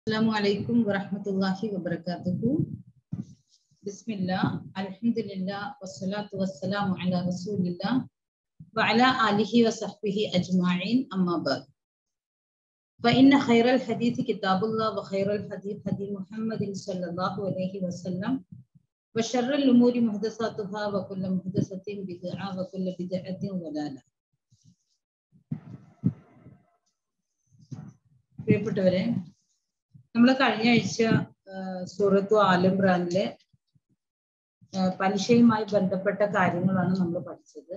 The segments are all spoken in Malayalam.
السلام عليكم ورحمة الله وبركاته بسم الله الحمد لله والصلاة والسلام على رسول الله وعلى آله وصحبه أجمعين أما بعد فإن خير الحديث كتاب الله وخير الحديث حديث محمد صلى الله عليه وسلم وشر الأمور محدثاتها وكل محدثة بدعة وكل بدعة ضلالة പ്രിയപ്പെട്ടവരെ നമ്മൾ കഴിഞ്ഞ ആഴ്ച സൂറത്തു ആലംബ്രാനിലെ പലിശയുമായി ബന്ധപ്പെട്ട കാര്യങ്ങളാണ് നമ്മൾ പഠിച്ചത്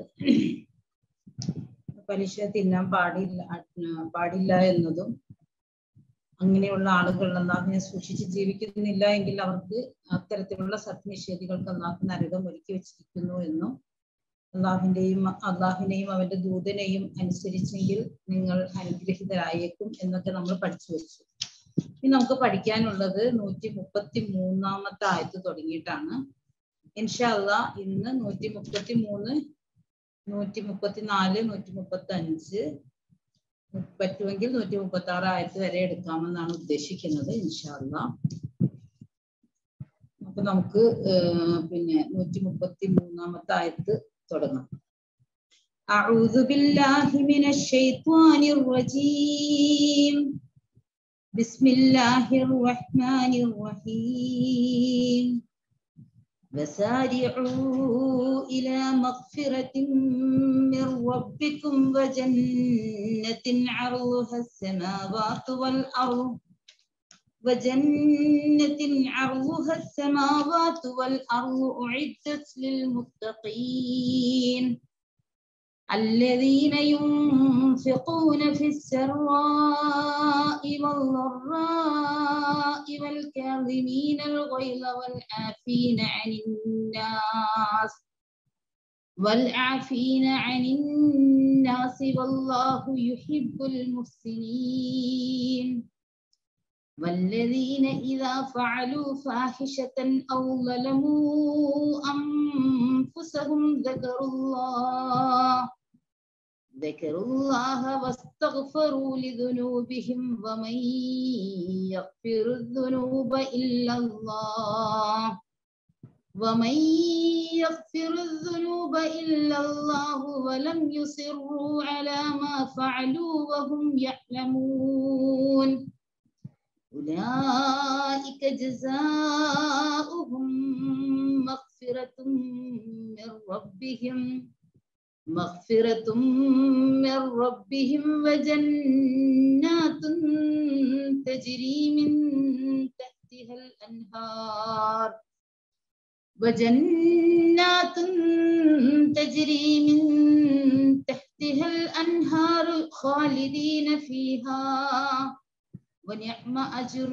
പലിശ തിന്നാൻ പാടില്ല പാടില്ല എന്നതും അങ്ങനെയുള്ള ആളുകൾ അള്ളാഹിനെ സൂക്ഷിച്ച് ജീവിക്കുന്നില്ല എങ്കിൽ അവർക്ക് അത്തരത്തിലുള്ള സത്യനിഷേധികൾക്ക് അള്ളാഹു നരകം ഒരുക്കി വെച്ചിരിക്കുന്നു എന്നും അള്ളാഹിന്റെയും അള്ളാഹിനെയും അവന്റെ ദൂതനെയും അനുസരിച്ചെങ്കിൽ നിങ്ങൾ അനുഗ്രഹിതരായേക്കും എന്നൊക്കെ നമ്മൾ പഠിച്ചു വെച്ചു ഇനി നമുക്ക് പഠിക്കാനുള്ളത് നൂറ്റി മുപ്പത്തി മൂന്നാമത്തെ ആയത്ത് തുടങ്ങിയിട്ടാണ് ഇൻഷല്ല ഇന്ന് നൂറ്റി മുപ്പത്തി മൂന്ന് നൂറ്റി മുപ്പത്തി നാല് നൂറ്റി മുപ്പത്തി അഞ്ച് പറ്റുമെങ്കിൽ നൂറ്റി മുപ്പത്തി ആറ് ആയത്ത് വരെ എടുക്കാമെന്നാണ് ഉദ്ദേശിക്കുന്നത് ഇൻഷല്ല അപ്പൊ നമുക്ക് പിന്നെ നൂറ്റി മുപ്പത്തി മൂന്നാമത്തെ ആയത്ത് തുടങ്ങാം أعوذ بالله من الشيطان الرجيم بسم الله الرحمن الرحيم وسارعوا إلى مغفرة من ربكم وجنة عرضها السماوات والأرض وجنة عرضها السماوات والأرض أعدت للمتقين الذين ينفقون في السراء والضراء والكاظمين الغيظ والعافين عن الناس والعافين عن الناس والله يحب المحسنين والذين إذا فعلوا فاحشة أو ظلموا أنفسهم ذكروا الله ذكروا الله واستغفروا لذنوبهم ومن يغفر الذنوب إلا الله ومن يغفر الذنوب إلا الله ولم يصروا على ما فعلوا وهم يعلمون أولئك جزاؤهم مغفرة من ربهم مغفرة من ربهم وجنات تجري من تحتها الأنهار وجنات تجري من تحتها الأنهار خالدين فيها ونعم أجر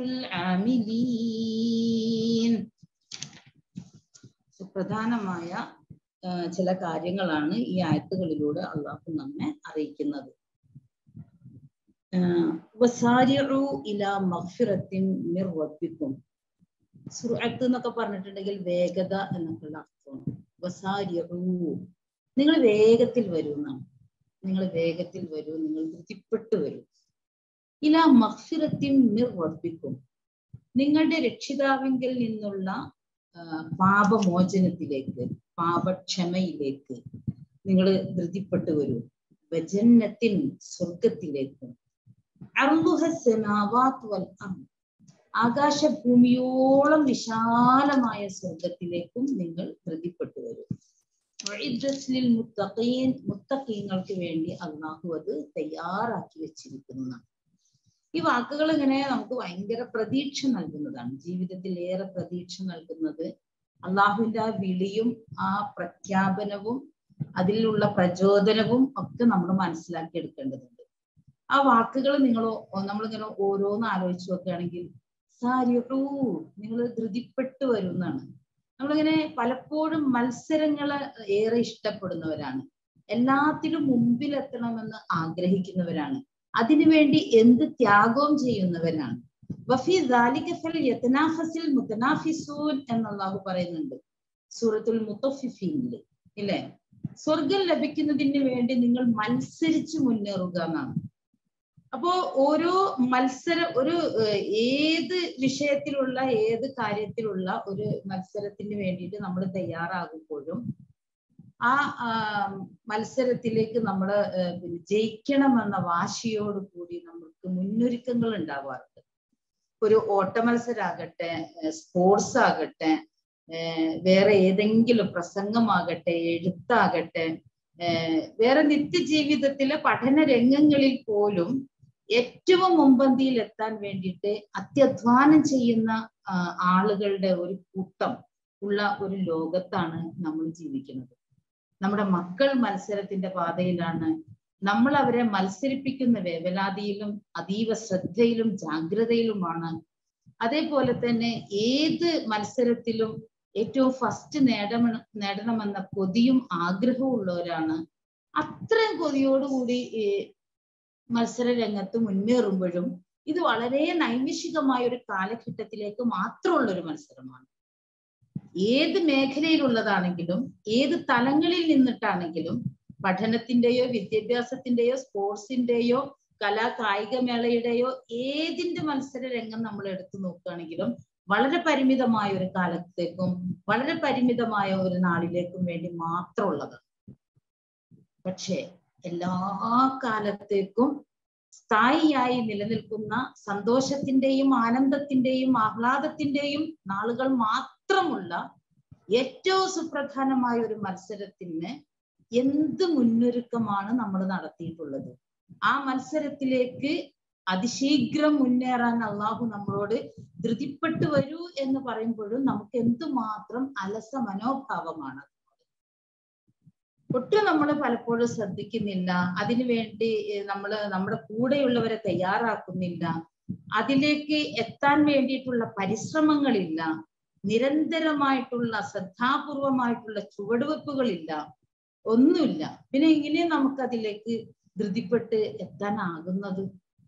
العاملين സുപ്രധാനമായ ചില കാര്യങ്ങളാണ് ഈ ആയത്തുകളിലൂടെ അള്ളാഹു നമ്മെ അറിയിക്കുന്നത് സുറത്ത് എന്നൊക്കെ പറഞ്ഞിട്ടുണ്ടെങ്കിൽ വേഗത എന്നൊക്കെയുള്ള അർത്ഥമാണ് വസാരിയു നിങ്ങൾ വേഗത്തിൽ വരൂ എന്നാണ് നിങ്ങൾ വേഗത്തിൽ വരൂ നിങ്ങൾ ധൃതിപ്പെട്ടു വരൂ ഇല മഹ്ഫിറത്തിൻ നിർവർപ്പിക്കും നിങ്ങളുടെ രക്ഷിതാവിങ്കിൽ നിന്നുള്ള പാപമോചനത്തിലേക്ക് പാപക്ഷമയിലേക്ക് നിങ്ങൾ ധൃതിപ്പെട്ടു വരൂ വജന്നത്തിൻ സ്വർഗത്തിലേക്ക് ആകാശഭൂമിയോളം വിശാലമായ സ്വർഗത്തിലേക്കും നിങ്ങൾ ധൃതിപ്പെട്ടു വരും മുത്തഖീൻ മുത്തഖീങ്ങൾക്ക് വേണ്ടി അള്ളാഹു അത് തയ്യാറാക്കി വെച്ചിരിക്കുന്നതാണ് ഈ വാക്കുകൾ ഇങ്ങനെ നമുക്ക് ഭയങ്കര പ്രതീക്ഷ നൽകുന്നതാണ് ജീവിതത്തിൽ ഏറെ പ്രതീക്ഷ നൽകുന്നത് അള്ളാഹുവിന്റെ ആ വിളിയും ആ പ്രഖ്യാപനവും അതിലുള്ള പ്രചോദനവും ഒക്കെ നമ്മൾ മനസ്സിലാക്കി എടുക്കേണ്ടതുണ്ട് ആ വാക്കുകൾ നിങ്ങൾ നമ്മളിങ്ങനെ ഓരോന്ന് ആലോചിച്ച് നോക്കുകയാണെങ്കിൽ സാരിയൂ നിങ്ങൾ ധൃതിപ്പെട്ടു വരുന്നതാണ് നമ്മളിങ്ങനെ പലപ്പോഴും മത്സരങ്ങളെ ഏറെ ഇഷ്ടപ്പെടുന്നവരാണ് എല്ലാത്തിലും മുമ്പിലെത്തണമെന്ന് ആഗ്രഹിക്കുന്നവരാണ് അതിനുവേണ്ടി എന്ത് ത്യാഗവും ചെയ്യുന്നവരാണ് വഫി യത്തനാഫസിൽ മുത്തനാഫിസൂൻ എന്നല്ലാഹു പറയുന്നുണ്ട് സൂറത്തുൽ മുത്തഫിഫീനില് ഇല്ലേ സ്വർഗം ലഭിക്കുന്നതിന് വേണ്ടി നിങ്ങൾ മത്സരിച്ച് മുന്നേറുക എന്നാണ് അപ്പോ ഓരോ മത്സര ഒരു ഏഹ്, ഏത് വിഷയത്തിലുള്ള ഏത് കാര്യത്തിലുള്ള ഒരു മത്സരത്തിന് വേണ്ടിയിട്ട് നമ്മൾ തയ്യാറാകുമ്പോഴും ആ ആ, മത്സരത്തിലേക്ക് നമ്മൾ ജയിക്കണമെന്ന വാശിയോട് കൂടി നമുക്ക് മുന്നൊരുക്കങ്ങൾ ഉണ്ടാവാറുണ്ട് ഒരു ഓട്ട മത്സരാകട്ടെ സ്പോർട്സ് ആകട്ടെ ഏഹ് വേറെ ഏതെങ്കിലും പ്രസംഗമാകട്ടെ എഴുത്താകട്ടെ ഏഹ് വേറെ നിത്യജീവിതത്തിലെ പഠന രംഗങ്ങളിൽ പോലും ഏറ്റവും മുമ്പന്തിയിൽ എത്താൻ വേണ്ടിയിട്ട് അത്യധ്വാനം ചെയ്യുന്ന ആ, ആളുകളുടെ ഒരു കൂട്ടം ഉള്ള ഒരു ലോകത്താണ് നമ്മൾ ജീവിക്കുന്നത് നമ്മുടെ മക്കൾ മത്സരത്തിന്റെ പാതയിലാണ് നമ്മൾ അവരെ മത്സരിപ്പിക്കുന്ന വേവലാതിയിലും അതീവ ശ്രദ്ധയിലും ജാഗ്രതയിലുമാണ് അതേപോലെ തന്നെ ഏത് മത്സരത്തിലും ഏറ്റവും ഫസ്റ്റ് നേടമ നേടണമെന്ന കൊതിയും ആഗ്രഹവും ഉള്ളവരാണ് അത്രയും കൊതിയോടുകൂടി ഈ മത്സര രംഗത്ത് മുന്നേറുമ്പോഴും ഇത് വളരെ നൈമിഷികമായ ഒരു കാലഘട്ടത്തിലേക്ക് മാത്രമുള്ള ഒരു മത്സരമാണ് ഏത് മേഖലയിലുള്ളതാണെങ്കിലും ഏത് തലങ്ങളിൽ നിന്നിട്ടാണെങ്കിലും പഠനത്തിന്റെയോ വിദ്യാഭ്യാസത്തിന്റെയോ സ്പോർട്സിന്റെയോ കലാ കായികമേളയുടെയോ ഏതിന്റെ മത്സര രംഗം നമ്മൾ എടുത്തു നോക്കുകയാണെങ്കിലും വളരെ പരിമിതമായ ഒരു കാലത്തേക്കും വളരെ പരിമിതമായ ഒരു നാളിലേക്കും വേണ്ടി മാത്രമുള്ളതാണ് പക്ഷേ എല്ലാ കാലത്തേക്കും സ്ഥായിയായി നിലനിൽക്കുന്ന സന്തോഷത്തിന്റെയും ആനന്ദത്തിന്റെയും ആഹ്ലാദത്തിന്റെയും നാളുകൾ മാത്രമുള്ള ഏറ്റവും സുപ്രധാനമായ ഒരു മത്സരത്തിന് എന്ത് മുന്നൊരുക്കമാണ് നമ്മൾ നടത്തിയിട്ടുള്ളത് ആ മത്സരത്തിലേക്ക് അതിശീഘ്രം മുന്നേറാൻ അള്ളാഹു നമ്മളോട് ധൃതിപ്പെട്ടു വരൂ എന്ന് പറയുമ്പോഴും നമുക്ക് എന്തുമാത്രം അലസ മനോഭാവമാണ് ഒട്ടും നമ്മൾ പലപ്പോഴും ശ്രദ്ധിക്കുന്നില്ല അതിനു വേണ്ടി നമ്മൾ നമ്മുടെ കൂടെയുള്ളവരെ തയ്യാറാക്കുന്നില്ല അതിലേക്ക് എത്താൻ വേണ്ടിയിട്ടുള്ള പരിശ്രമങ്ങളില്ല നിരന്തരമായിട്ടുള്ള ശ്രദ്ധാപൂർവമായിട്ടുള്ള ചുവടുവെപ്പുകളില്ല ഒന്നുമില്ല പിന്നെ എങ്ങനെ നമുക്ക് അതിലേക്ക് ധൃതിപ്പെട്ട് എത്താനാകുന്നത്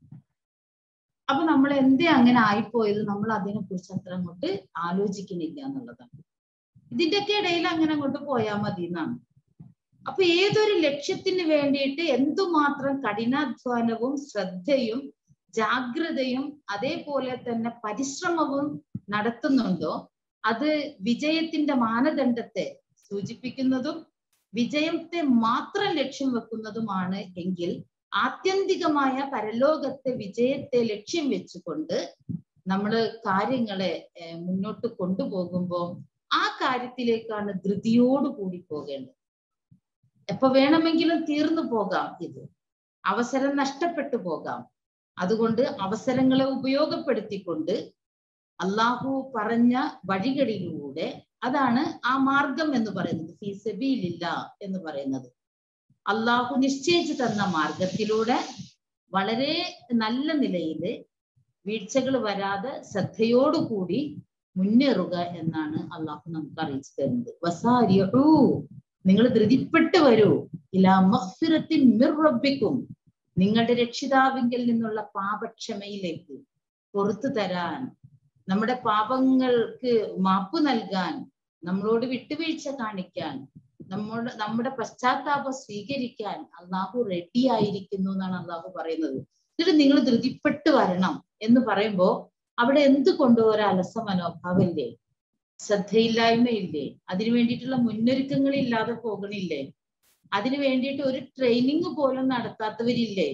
അപ്പൊ നമ്മൾ എന്തേ അങ്ങനെ ആയിപ്പോയത് നമ്മൾ അതിനെ കുറിച്ച് അത്ര അങ്ങോട്ട് ആലോചിക്കുന്നില്ല എന്നുള്ളതാണ് ഇതിന്റെയൊക്കെ ഇടയിൽ അങ്ങനെ അങ്ങോട്ട് പോയാൽ മതി എന്നാണ് അപ്പൊ ഏതൊരു ലക്ഷ്യത്തിന് വേണ്ടിയിട്ട് എന്തുമാത്രം കഠിനാധ്വാനവും ശ്രദ്ധയും ജാഗ്രതയും അതേപോലെ തന്നെ പരിശ്രമവും നടത്തുന്നുണ്ടോ അത് വിജയത്തിന്റെ മാനദണ്ഡത്തെ സൂചിപ്പിക്കുന്നതും വിജയത്തെ മാത്രം ലക്ഷ്യം വെക്കുന്നതുമാണ് എങ്കിൽ ആത്യന്തികമായ പരലോകത്തെ വിജയത്തെ ലക്ഷ്യം വെച്ചുകൊണ്ട് നമ്മൾ കാര്യങ്ങളെ മുന്നോട്ട് കൊണ്ടുപോകുമ്പോൾ ആ കാര്യത്തിലേക്കാണ് ധൃതിയോടുകൂടി പോകേണ്ടത് എപ്പോ വേണമെങ്കിലും തീർന്നു പോകാം ഇത് അവസരം നഷ്ടപ്പെട്ടു പോകാം അതുകൊണ്ട് അവസരങ്ങളെ ഉപയോഗപ്പെടുത്തിക്കൊണ്ട് അള്ളാഹു പറഞ്ഞ വഴികളിലൂടെ അതാണ് ആ മാർഗം എന്ന് പറയുന്നത് ഫീസബിയിലില്ല എന്ന് പറയുന്നത് അള്ളാഹു നിശ്ചയിച്ചു തന്ന മാർഗത്തിലൂടെ വളരെ നല്ല നിലയിൽ വീഴ്ചകൾ വരാതെ ശ്രദ്ധയോടുകൂടി മുന്നേറുക എന്നാണ് അള്ളാഹു നമുക്ക് അറിയിച്ചു തരുന്നത് വസാരിയൂ നിങ്ങൾ ധൃതിപ്പെട്ട് വരൂ ഇലാ മഹ്ഫിറത്തിൻ മിർ റബ്ബിക്കും നിങ്ങളുടെ രക്ഷിതാവിങ്കിൽ നിന്നുള്ള പാപക്ഷമയിലേക്ക് പുറത്തു തരാൻ നമ്മുടെ പാപങ്ങൾക്ക് മാപ്പ് നൽകാൻ നമ്മളോട് വിട്ടുവീഴ്ച കാണിക്കാൻ നമ്മുടെ നമ്മുടെ പശ്ചാത്താപം സ്വീകരിക്കാൻ അള്ളാഹു റെഡി ആയിരിക്കുന്നു എന്നാണ് അള്ളാഹു പറയുന്നത് എന്നിട്ട് നിങ്ങൾ ധൃതിപ്പെട്ട് വരണം എന്ന് പറയുമ്പോ അവിടെ എന്ത് കൊണ്ടുപോരാ അലസ മനോഭാവമില്ലേ ശ്രദ്ധയില്ലായ്മയില്ലേ അതിനു വേണ്ടിയിട്ടുള്ള മുന്നൊരുക്കങ്ങൾ ഇല്ലാതെ പോകണില്ലേ അതിനു വേണ്ടിയിട്ട് ഒരു ട്രെയിനിങ് പോലും നടത്താത്തവരില്ലേ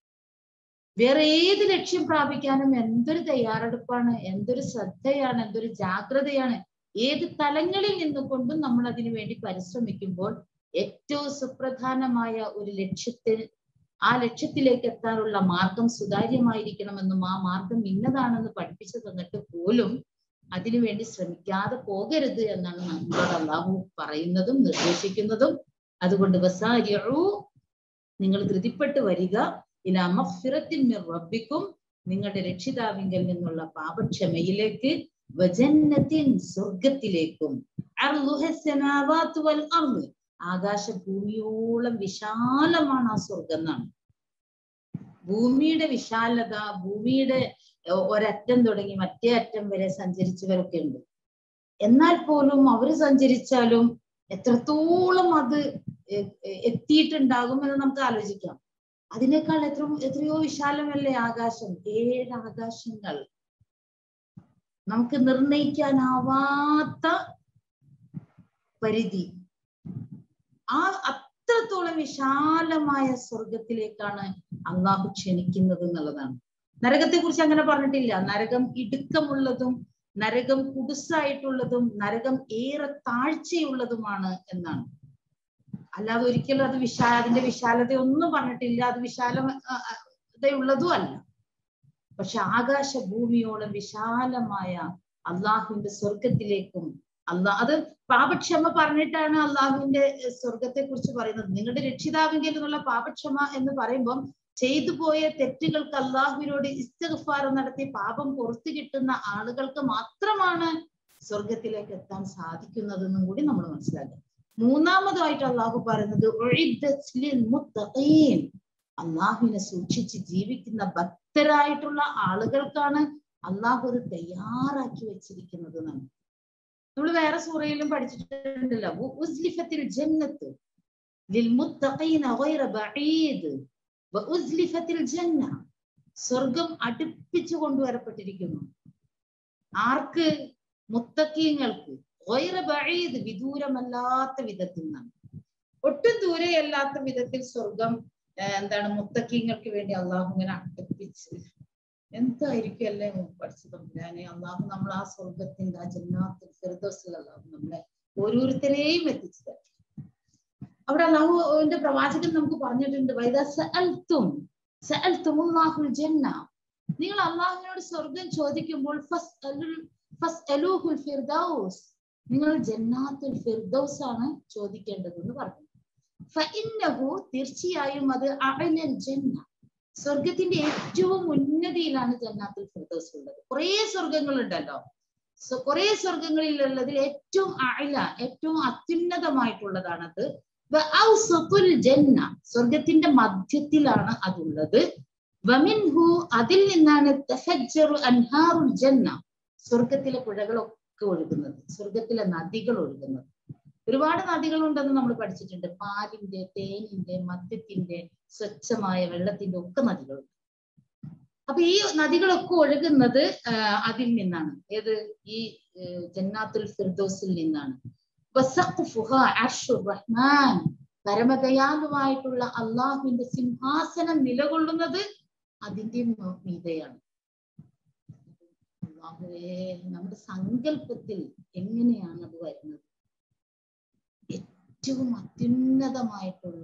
വേറെ ഏത് ലക്ഷ്യം പ്രാപിക്കാനും എന്തൊരു തയ്യാറെടുപ്പാണ് എന്തൊരു ശ്രദ്ധയാണ് എന്തൊരു ജാഗ്രതയാണ് ഏത് തലങ്ങളിൽ നിന്നുകൊണ്ടും നമ്മൾ അതിനു വേണ്ടി പരിശ്രമിക്കുമ്പോൾ ഏറ്റവും സുപ്രധാനമായ ഒരു ലക്ഷ്യത്തിൽ ആ ലക്ഷ്യത്തിലേക്ക് എത്താനുള്ള മാർഗം സുതാര്യമായിരിക്കണമെന്നും ആ മാർഗം ഇന്നതാണെന്ന് പഠിപ്പിച്ചു തന്നിട്ട് പോലും അതിനുവേണ്ടി ശ്രമിക്കാതെ പോകരുത് എന്നാണ് നമ്മളോട് അള്ളാഹു പറയുന്നതും നിർദ്ദേശിക്കുന്നതും അതുകൊണ്ട് വസാരിയു നിങ്ങൾ ധൃതിപ്പെട്ട് വരിക ഇല മഫിറത്തിൻ മിർ റബ്ബിക്കും നിങ്ങളുടെ രക്ഷിതാവിങ്കൽ നിന്നുള്ള പാപക്ഷമയിലേക്ക് വജന്നത്തിൻ സ്വർഗത്തിലേക്കും ആകാശ ഭൂമിയോളം വിശാലമാണ് ആ സ്വർഗം എന്നാണ് ഭൂമിയുടെ വിശാലത ഭൂമിയുടെ ഒരറ്റം തുടങ്ങി മറ്റേ അറ്റം വരെ സഞ്ചരിച്ചവരൊക്കെ ഉണ്ട് എന്നാൽ പോലും അവര് സഞ്ചരിച്ചാലും എത്രത്തോളം അത് എത്തിയിട്ടുണ്ടാകും എന്ന് നമുക്ക് ആലോചിക്കാം അതിനേക്കാൾ എത്ര എത്രയോ വിശാലമല്ലേ ആകാശം ഏഴ് ആകാശങ്ങൾ നമുക്ക് നിർണയിക്കാനാവാത്ത പരിധി ആ അത്രത്തോളം വിശാലമായ സ്വർഗത്തിലേക്കാണ് അള്ളാഹു ക്ഷണിക്കുന്നത് എന്നുള്ളതാണ് നരകത്തെ കുറിച്ച് അങ്ങനെ പറഞ്ഞിട്ടില്ല നരകം ഇടുക്കമുള്ളതും നരകം കുടുസായിട്ടുള്ളതും നരകം ഏറെ താഴ്ചയുള്ളതുമാണ് എന്നാണ് അല്ലാതെ ഒരിക്കലും അത് വിശാ അതിന്റെ വിശാലത ഒന്നും പറഞ്ഞിട്ടില്ല അത് വിശാലതയുള്ളതും അല്ല പക്ഷെ ആകാശ ഭൂമിയോളം വിശാലമായ അള്ളാഹുവിന്റെ സ്വർഗത്തിലേക്കും അള്ളാഹ് അത് പാപക്ഷമ പറഞ്ഞിട്ടാണ് അള്ളാഹുവിന്റെ സ്വർഗത്തെ കുറിച്ച് പറയുന്നത് നിങ്ങളുടെ രക്ഷിതാവെങ്കിൽ എന്നുള്ള പാപക്ഷമ എന്ന് പറയുമ്പം ചെയ്തു പോയ തെറ്റുകൾക്ക് അള്ളാഹുവിനോട് ഇസ്തഗഫാർ നടത്തി പാപം പുറത്തു കിട്ടുന്ന ആളുകൾക്ക് മാത്രമാണ് സ്വർഗത്തിലേക്ക് എത്താൻ സാധിക്കുന്നതെന്നും കൂടി നമ്മൾ മനസ്സിലാക്കുക മൂന്നാമതായിട്ട് അള്ളാഹു പറയുന്നത് അള്ളാഹുവിനെ സൂക്ഷിച്ച് ജീവിക്കുന്ന ഭക്തരായിട്ടുള്ള ആളുകൾക്കാണ് അള്ളാഹു അത് തയ്യാറാക്കി വെച്ചിരിക്കുന്നത് എന്നാണ് നമ്മൾ വേറെ സൂറയിലും പഠിച്ചിട്ടുണ്ടല്ലോ ഉസ്ലിഫത്തിൽ ജന്നത്ത് للمتقين غير بعيد وأزلفت الجنة സ്വർഗം അടുപ്പിച്ചു കൊണ്ടുവരപ്പെട്ടിരിക്കുന്നു ആർക്ക് മുത്തക്കീങ്ങൾക്ക് ബഴീദ് വിദൂരമല്ലാത്ത വിധത്തിൽ നിന്നാണ് ഒട്ടും ദൂരെയല്ലാത്ത വിധത്തിൽ സ്വർഗം എന്താണ് മുത്തക്കീങ്ങൾക്ക് വേണ്ടി അള്ളാഹു ഇങ്ങനെ അടുപ്പിച്ച് എന്തായിരിക്കും അല്ലേ പഠിച്ചതും ഞാന് അള്ളാഹു നമ്മൾ ആ സ്വർഗത്തിന്റെ ആ ജന്നാത്തിൽ ഫിർദോസിൽ അള്ളാഹു നമ്മളെ ഓരോരുത്തരെയും എത്തിച്ചു തരും അവിടെ അള്ളാഹുവിന്റെ പ്രവാചകൻ നമുക്ക് പറഞ്ഞിട്ടുണ്ട് ജന്ന നിങ്ങൾ അള്ളാഹുവിനോട് സ്വർഗം ചോദിക്കുമ്പോൾ നിങ്ങൾ ജന്നാത്തുൽ ഫിർദൗസ് ആണ് ചോദിക്കേണ്ടതെന്ന് പറഞ്ഞു ഫഇന്നഹു തീർച്ചയായും അത് അഅലൽ ജന്ന സ്വർഗത്തിന്റെ ഏറ്റവും ഉന്നതിയിലാണ് ജന്നാത്തുൽ ഫിർദൗസ് ഉള്ളത് കുറേ സ്വർഗങ്ങളുണ്ടല്ലോ കുറെ സ്വർഗങ്ങളിലുള്ളതിൽ ഏറ്റവും അഅല ഏറ്റവും അത്യുന്നതമായിട്ടുള്ളതാണത് ജന്ന സ്വർഗത്തിന്റെ മധ്യത്തിലാണ് അതുള്ളത് വമിൻഹു അതിൽ നിന്നാണ് അൻഹാറുൽ ജന്ന സ്വർഗത്തിലെ പുഴകളൊക്കെ ഒഴുകുന്നത് സ്വർഗത്തിലെ നദികൾ ഒഴുകുന്നത് ഒരുപാട് നദികളുണ്ടെന്ന് നമ്മൾ പഠിച്ചിട്ടുണ്ട് പാലിന്റെ തേനിന്റെ മദ്യത്തിന്റെ സ്വച്ഛമായ വെള്ളത്തിന്റെ ഒക്കെ നദികളുണ്ട് അപ്പൊ ഈ നദികളൊക്കെ ഒഴുകുന്നത് അതിൽ നിന്നാണ് ഏത് ഈ ജന്നാത്തുൽ ഫിർദോസിൽ നിന്നാണ് റഹ്മാൻ പരമദയാലുവായിട്ടുള്ള അള്ളാഹുവിന്റെ സിംഹാസനം നിലകൊള്ളുന്നത് അതിന്റെ മീതയാണ് അള്ളാഹുവേ നമ്മുടെ സങ്കല്പത്തിൽ എങ്ങനെയാണ് അത് വരുന്നത് ഏറ്റവും അത്യുന്നതമായിട്ടുള്ള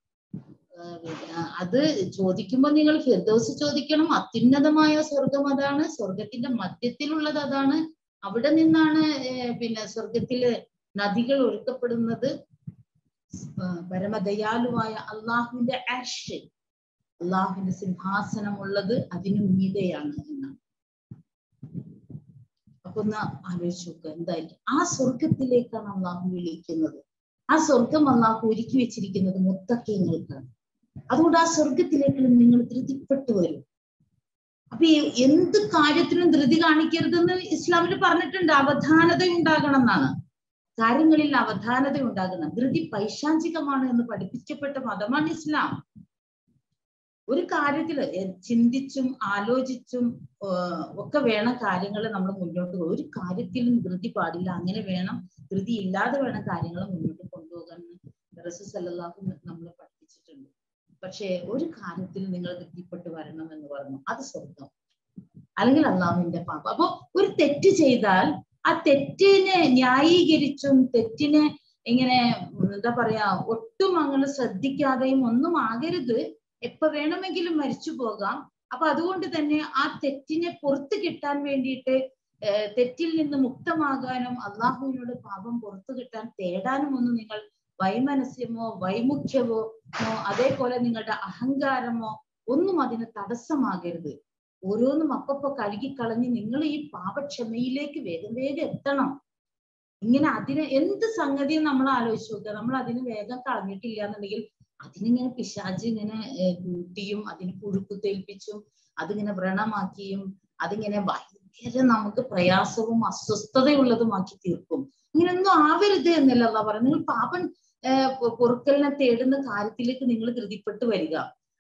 അത് ചോദിക്കുമ്പോൾ നിങ്ങൾ ഫിർദോസ് ചോദിക്കണം അത്യുന്നതമായ സ്വർഗം അതാണ് സ്വർഗത്തിന്റെ മധ്യത്തിലുള്ളത് അതാണ് അവിടെ നിന്നാണ് പിന്നെ സ്വർഗത്തില് നദികൾ ഒഴുക്കപ്പെടുന്നത് പരമദയാലുവായ അള്ളാഹുവിന്റെ ആഷ് അള്ളാഹുവിന്റെ സിംഹാസനം ഉള്ളത് അതിനു മീതെയാണ് എന്നാണ് അപ്പൊ ഒന്ന് ആലോചിച്ച് നോക്കുക എന്തായിരിക്കും ആ സ്വർഗത്തിലേക്കാണ് അള്ളാഹു വിളിക്കുന്നത് ആ സ്വർഗം അള്ളാഹു ഒരുക്കി വെച്ചിരിക്കുന്നത് മുത്തക്കീങ്ങൾക്കാണ് അതുകൊണ്ട് ആ സ്വർഗത്തിലേക്ക് നിങ്ങൾ ധൃതിപ്പെട്ടു വരും അപ്പൊ എന്ത് കാര്യത്തിനും ധൃതി കാണിക്കരുതെന്ന് ഇസ്ലാമിൽ പറഞ്ഞിട്ടുണ്ട് അവധാനത ഉണ്ടാകണം എന്നാണ് കാര്യങ്ങളിൽ അവധാനത ഉണ്ടാകണം ധൃതി പൈശാചികമാണ് എന്ന് പഠിപ്പിക്കപ്പെട്ട മതമാണ് ഇസ്ലാം ഒരു കാര്യത്തില് ചിന്തിച്ചും ആലോചിച്ചും ഒക്കെ വേണം കാര്യങ്ങൾ നമ്മൾ മുന്നോട്ട് പോകും ഒരു കാര്യത്തിലും ധൃതി പാടില്ല അങ്ങനെ വേണം ധൃതി ഇല്ലാതെ വേണം കാര്യങ്ങൾ മുന്നോട്ട് കൊണ്ടുപോകാൻ റസൂ സല്ലാഹു നമ്മൾ പഠിപ്പിച്ചിട്ടുണ്ട് പക്ഷേ ഒരു കാര്യത്തിൽ നിങ്ങൾ ധൃതിപ്പെട്ട് വരണം എന്ന് പറഞ്ഞു അത് സ്വർഗം അല്ലെങ്കിൽ അള്ളാഹുവിന്റെ പാപം അപ്പൊ ഒരു തെറ്റ് ചെയ്താൽ ആ തെറ്റിനെ ന്യായീകരിച്ചും തെറ്റിനെ ഇങ്ങനെ എന്താ പറയാ ഒട്ടും അങ്ങനെ ശ്രദ്ധിക്കാതെയും ഒന്നും ആകരുത് എപ്പോ വേണമെങ്കിലും മരിച്ചു പോകാം അപ്പൊ അതുകൊണ്ട് തന്നെ ആ തെറ്റിനെ പുറത്തു കിട്ടാൻ വേണ്ടിയിട്ട് തെറ്റിൽ നിന്ന് മുക്തമാകാനും അള്ളാഹുവിനോട് പാപം പുറത്തു കിട്ടാൻ തേടാനും ഒന്നും നിങ്ങൾ വൈമനസ്യമോ വൈമുഖ്യമോ അതേപോലെ നിങ്ങളുടെ അഹങ്കാരമോ ഒന്നും അതിന് തടസ്സമാകരുത് ഓരോന്നും അപ്പപ്പോ കഴുകിക്കളഞ്ഞ് നിങ്ങൾ ഈ പാപക്ഷമയിലേക്ക് വേഗം വേഗം എത്തണം ഇങ്ങനെ അതിന് എന്ത് സംഗതിയും നമ്മൾ ആലോചിച്ച് നോക്കുക നമ്മൾ അതിന് വേഗം കളഞ്ഞിട്ടില്ല എന്നുണ്ടെങ്കിൽ അതിനിങ്ങനെ പിശാജ് ഇങ്ങനെ കൂട്ടിയും അതിന് പുഴുക്കുത്തേൽപ്പിച്ചും അതിങ്ങനെ വ്രണമാക്കിയും അതിങ്ങനെ ഭയങ്കര നമുക്ക് പ്രയാസവും അസ്വസ്ഥതയുള്ളതുമാക്കി തീർക്കും ഇങ്ങനെയൊന്നും ആവരുത് എന്നല്ല അല്ല പറയുന്നത് നിങ്ങൾ പാപൻ പൊറുക്കലിനെ തേടുന്ന കാര്യത്തിലേക്ക് നിങ്ങൾ ധൃതിപ്പെട്ട് വരിക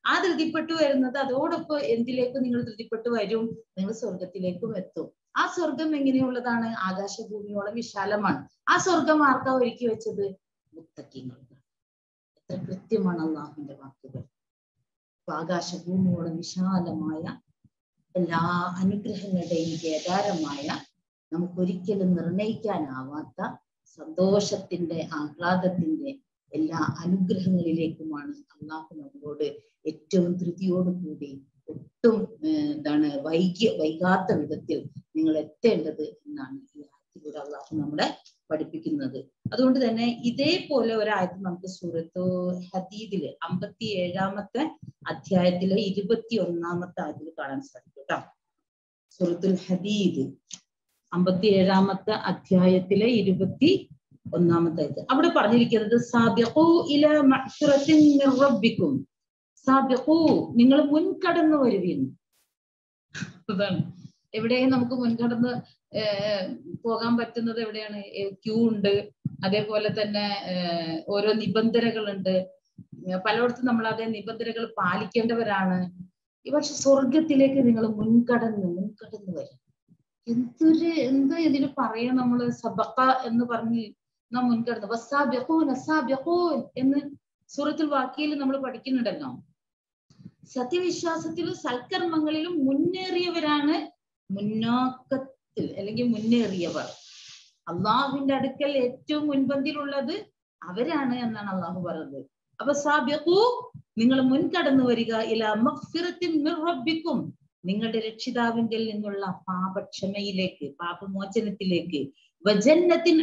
ആ ധൃതിപ്പെട്ടു വരുന്നത് അതോടൊപ്പം എന്തിലേക്ക് നിങ്ങൾ ധൃതിപ്പെട്ടു വരും നിങ്ങൾ സ്വർഗത്തിലേക്കും എത്തും ആ സ്വർഗം എങ്ങനെയുള്ളതാണ് ആകാശഭൂമിയോളം വിശാലമാണ് ആ സ്വർഗം ആർക്കാ ഒരുക്കി വെച്ചത് മുത്തക്കിങ്ങൾക്ക് എത്ര കൃത്യമാണ് അള്ളാഹുവിന്റെ വാക്കുകൾ അപ്പൊ ആകാശഭൂമിയോളം വിശാലമായ എല്ലാ അനുഗ്രഹങ്ങളുടെയും കേദാരമായ നമുക്കൊരിക്കലും നിർണയിക്കാനാവാത്ത സന്തോഷത്തിന്റെ ആഹ്ലാദത്തിന്റെ എല്ലാ അനുഗ്രഹങ്ങളിലേക്കുമാണ് അള്ളാഹു നമ്മളോട് ഏറ്റവും ധൃതിയോടുകൂടി ഒട്ടും എന്താണ് വൈകിയ വൈകാത്ത വിധത്തിൽ നിങ്ങൾ എത്തേണ്ടത് എന്നാണ് ഈ ആയത്തിലൂടെ അള്ളാഹു നമ്മളെ പഠിപ്പിക്കുന്നത് അതുകൊണ്ട് തന്നെ ഇതേപോലെ ഒരായത്ത് നമുക്ക് സൂറത്ത് ഹദീദില് അമ്പത്തി ഏഴാമത്തെ അധ്യായത്തിലെ ഇരുപത്തി ഒന്നാമത്തെ ആയത്തിൽ കാണാൻ സാധിക്കും കേട്ടോ സൂറത്തുൽ ഹദീദ് അമ്പത്തി ഏഴാമത്തെ അധ്യായത്തിലെ ഇരുപത്തി ഒന്നാമത്തെ ആയത്ത് അവിടെ പറഞ്ഞിരിക്കുന്നത് സാബിഖൂ ഇല മഅ്ഫിറത്തിൻ മിർ റബ്ബിക്കും സാബിഖൂ നിങ്ങൾ മുൻകടന്നു വരുവിൻ അതാണ് എവിടെയും നമുക്ക് മുൻകടന്ന് പോകാൻ പറ്റുന്നത് എവിടെയാണ് ക്യൂ ഉണ്ട് അതേപോലെ തന്നെ ഓരോ നിബന്ധനകളുണ്ട് പലയിടത്തും നമ്മൾ അതേ നിബന്ധനകൾ പാലിക്കേണ്ടവരാണ് പക്ഷെ സ്വർഗത്തിലേക്ക് നിങ്ങൾ മുൻകടന്ന് മുൻകടന്ന് വരും എന്തൊരു എന്തോ ഇതിന് പറയാ നമ്മള് സബക്ക എന്ന് പറഞ്ഞ് നാം മുൻകടന്ന് വസാബിഖൂൻ അസാബിഖൂൻ എന്ന് സൂറത്തുൽ വാക്കിയിൽ നമ്മൾ പഠിക്കുന്നുണ്ടല്ലോ സത്യവിശ്വാസത്തിലും സൽക്കർമ്മങ്ങളിലും മുന്നേറിയവരാണ് മുന്നോക്കത്തിൽ അല്ലെങ്കിൽ മുന്നേറിയവർ അള്ളാഹുവിന്റെ അടുക്കൽ ഏറ്റവും മുൻപന്തിയിലുള്ളത് അവരാണ് എന്നാണ് അള്ളാഹു പറഞ്ഞത് അപ്പൊ സാബിഖു നിങ്ങൾ മുൻകടന്നു വരിക ഇല മഗ്ഫിറത്തിൻ മിർ റബ്ബിക്കും നിങ്ങളുടെ രക്ഷിതാവിങ്കിൽ നിന്നുള്ള പാപക്ഷമയിലേക്ക് പാപമോചനത്തിലേക്ക് വജന്നത്തിൻ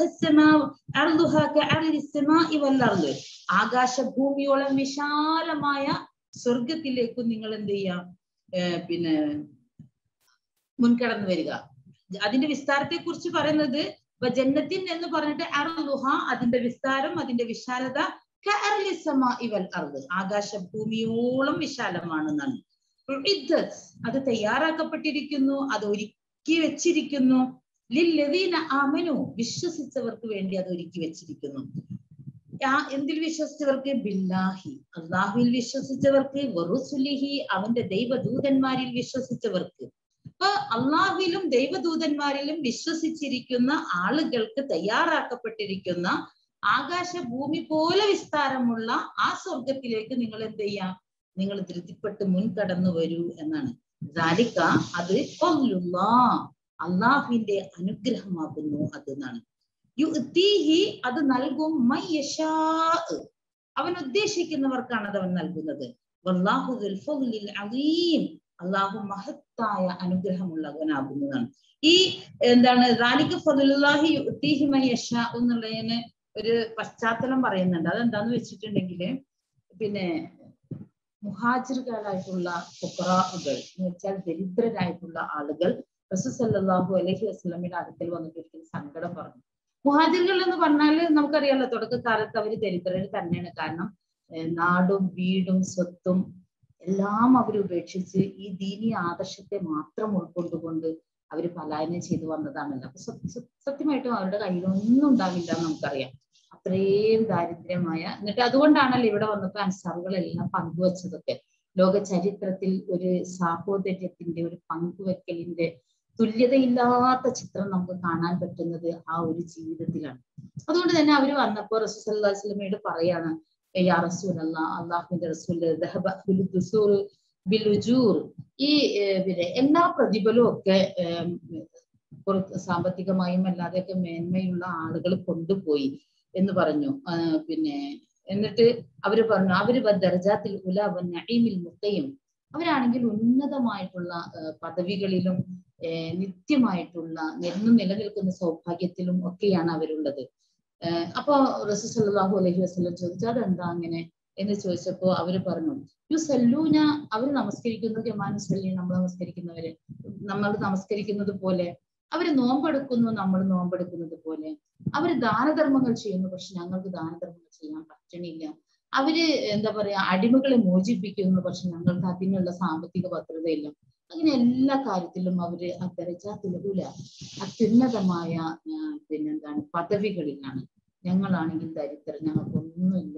ആകാശഭൂമിയോളം വിശാലമായ സ്വർഗത്തിലേക്കും നിങ്ങൾ എന്ത് ചെയ്യാം പിന്നെ മുൻകടന്നു വരിക അതിന്റെ വിസ്താരത്തെ കുറിച്ച് പറയുന്നത് ജന്നത്തിൻ എന്ന് പറഞ്ഞിട്ട് അർലുഹ അതിന്റെ വിസ്താരം അതിന്റെ വിശാലത ഇവൽ അർദ് ആകാശഭൂമിയോളം വിശാലമാണെന്നാണ് അത് തയ്യാറാക്കപ്പെട്ടിരിക്കുന്നു അത് ഒരുക്കി വെച്ചിരിക്കുന്നു ലില്ലദീന ആമനു വിശ്വസിച്ചവർക്ക് വേണ്ടി അത് ഒരുക്കി വെച്ചിരിക്കുന്നു എന്തിൽ വിശ്വസിച്ചവർക്ക് ബില്ലാഹി അള്ളാഹുവിൽ വിശ്വസിച്ചവർക്ക് വറുസുലിഹി അവന്റെ ദൈവദൂതന്മാരിൽ വിശ്വസിച്ചവർക്ക് അപ്പൊ അള്ളാഹുവിലും ദൈവദൂതന്മാരിലും വിശ്വസിച്ചിരിക്കുന്ന ആളുകൾക്ക് തയ്യാറാക്കപ്പെട്ടിരിക്കുന്ന ആകാശഭൂമി പോലെ വിസ്താരമുള്ള ആ സ്വർഗത്തിലേക്ക് നിങ്ങൾ എന്ത് ചെയ്യാം നിങ്ങൾ ധൃതിപ്പെട്ട് മുൻകടന്നു വരൂ എന്നാണ് ദാലിക്ക അത് അള്ളാഹുവിന്റെ അനുഗ്രഹമാകുന്നു അത് എന്നാണ് യുത്തീഹി അത് നൽകും മയ്യഷാ അവൻ ഉദ്ദേശിക്കുന്നവർക്കാണ് അത് അവൻ നൽകുന്നത് അള്ളാഹു മഹത്തായ അനുഗ്രഹമുള്ളവനാകുന്നതാണ് ഈ എന്താണ് റാലിക്ക് ഫതുല്ലാഹി യുത്തീഹി മയ്യഷാ എന്നുള്ളതിന് ഒരു പശ്ചാത്തലം പറയുന്നുണ്ട് അതെന്താന്ന് വെച്ചിട്ടുണ്ടെങ്കിൽ പിന്നെ മുഹാജിറുകളായിട്ടുള്ള ഫുക്കറാഹുകൾ എന്ന് വെച്ചാൽ ദരിദ്രരായിട്ടുള്ള ആളുകൾ റസൂസല്ലാഹു അലഹി വസ്ലമിയുടെ അടുക്കൽ വന്നിട്ട് ഒരിക്കലും സങ്കടം പറഞ്ഞു മുഹാജിറുകൾ എന്ന് പറഞ്ഞാൽ നമുക്കറിയാലോ തുടക്കകാലത്ത് അവർ ദരിദ്രർ തന്നെയാണ് കാരണം നാടും വീടും സ്വത്തും എല്ലാം അവർ ഉപേക്ഷിച്ച് ഈ ദീനി ആദർശത്തെ മാത്രം ഉൾക്കൊണ്ടുകൊണ്ട് അവർ പലായനം ചെയ്തു വന്നതാണല്ലോ അപ്പൊ സത്യമായിട്ടും അവരുടെ കയ്യിലൊന്നും ഉണ്ടാവില്ല എന്ന് നമുക്കറിയാം അത്രയും ദാരിദ്ര്യമായ എന്നിട്ട് അതുകൊണ്ടാണല്ലോ ഇവിടെ വന്നപ്പോ അൻസാറുകളെല്ലാം പങ്കുവച്ചതൊക്കെ ലോക ചരിത്രത്തിൽ ഒരു സാഹോദര്യത്തിന്റെ ഒരു പങ്കുവെക്കലിന്റെ തുല്യതയില്ലാത്ത ചിത്രം നമുക്ക് കാണാൻ പറ്റുന്നത് ആ ഒരു ജീവിതത്തിലാണ് അതുകൊണ്ട് തന്നെ അവര് വന്നപ്പോ റസൂൽ സ്വലമയോട് പറയാണ് യാ റസൂൽ അല്ലാ അള്ളാഹുവിന്റെ റസൂൽ ബിലുജൂർ ഈ പിന്നെ എല്ലാ പ്രതിഫലവും ഒക്കെ സാമ്പത്തികമായും അല്ലാതെയൊക്കെ മേന്മയുള്ള ആളുകൾ കൊണ്ടുപോയി എന്ന് പറഞ്ഞു പിന്നെ എന്നിട്ട് അവര് പറഞ്ഞു അവര് ദർജാത്തിൽ ഉല നഈമിൽ മുത്തയും അവരാണെങ്കിൽ ഉന്നതമായിട്ടുള്ള പദവികളിലും നിത്യമായിട്ടുള്ള എന്നും നിലനിൽക്കുന്ന സൗഭാഗ്യത്തിലും ഒക്കെയാണ് അവരുള്ളത് അപ്പൊ റസൂ സല്ലാഹു അലൈഹി വസ്ലം ചോദിച്ചു അതെന്താ അങ്ങനെ എന്ന് ചോദിച്ചപ്പോ അവര് പറഞ്ഞു യു സല്ലൂന അവർ നമസ്കരിക്കുന്നു ജമാനു സല്ലി നമ്മൾ നമസ്കരിക്കുന്നവര് നമ്മൾ നമസ്കരിക്കുന്നത് പോലെ അവര് നോമ്പെടുക്കുന്നു നമ്മൾ നോമ്പെടുക്കുന്നത് പോലെ അവര് ദാനധർമ്മങ്ങൾ ചെയ്യുന്നു പക്ഷെ ഞങ്ങൾക്ക് ദാനധർമ്മങ്ങൾ ചെയ്യാൻ പറ്റണില്ല അവര് എന്താ പറയാ അടിമകളെ മോചിപ്പിക്കുന്നു പക്ഷെ ഞങ്ങൾക്ക് അതിനുള്ള സാമ്പത്തിക ഭദ്രതയില്ല അങ്ങനെ എല്ലാ കാര്യത്തിലും അവര് അത്തരജാത്തിലൂല അത്യുന്നതമായ പിന്നെന്താണ് പദവികളിലാണ് ഞങ്ങളാണെങ്കിൽ ദരിദ്രർ ഞങ്ങൾക്കൊന്നുമില്ല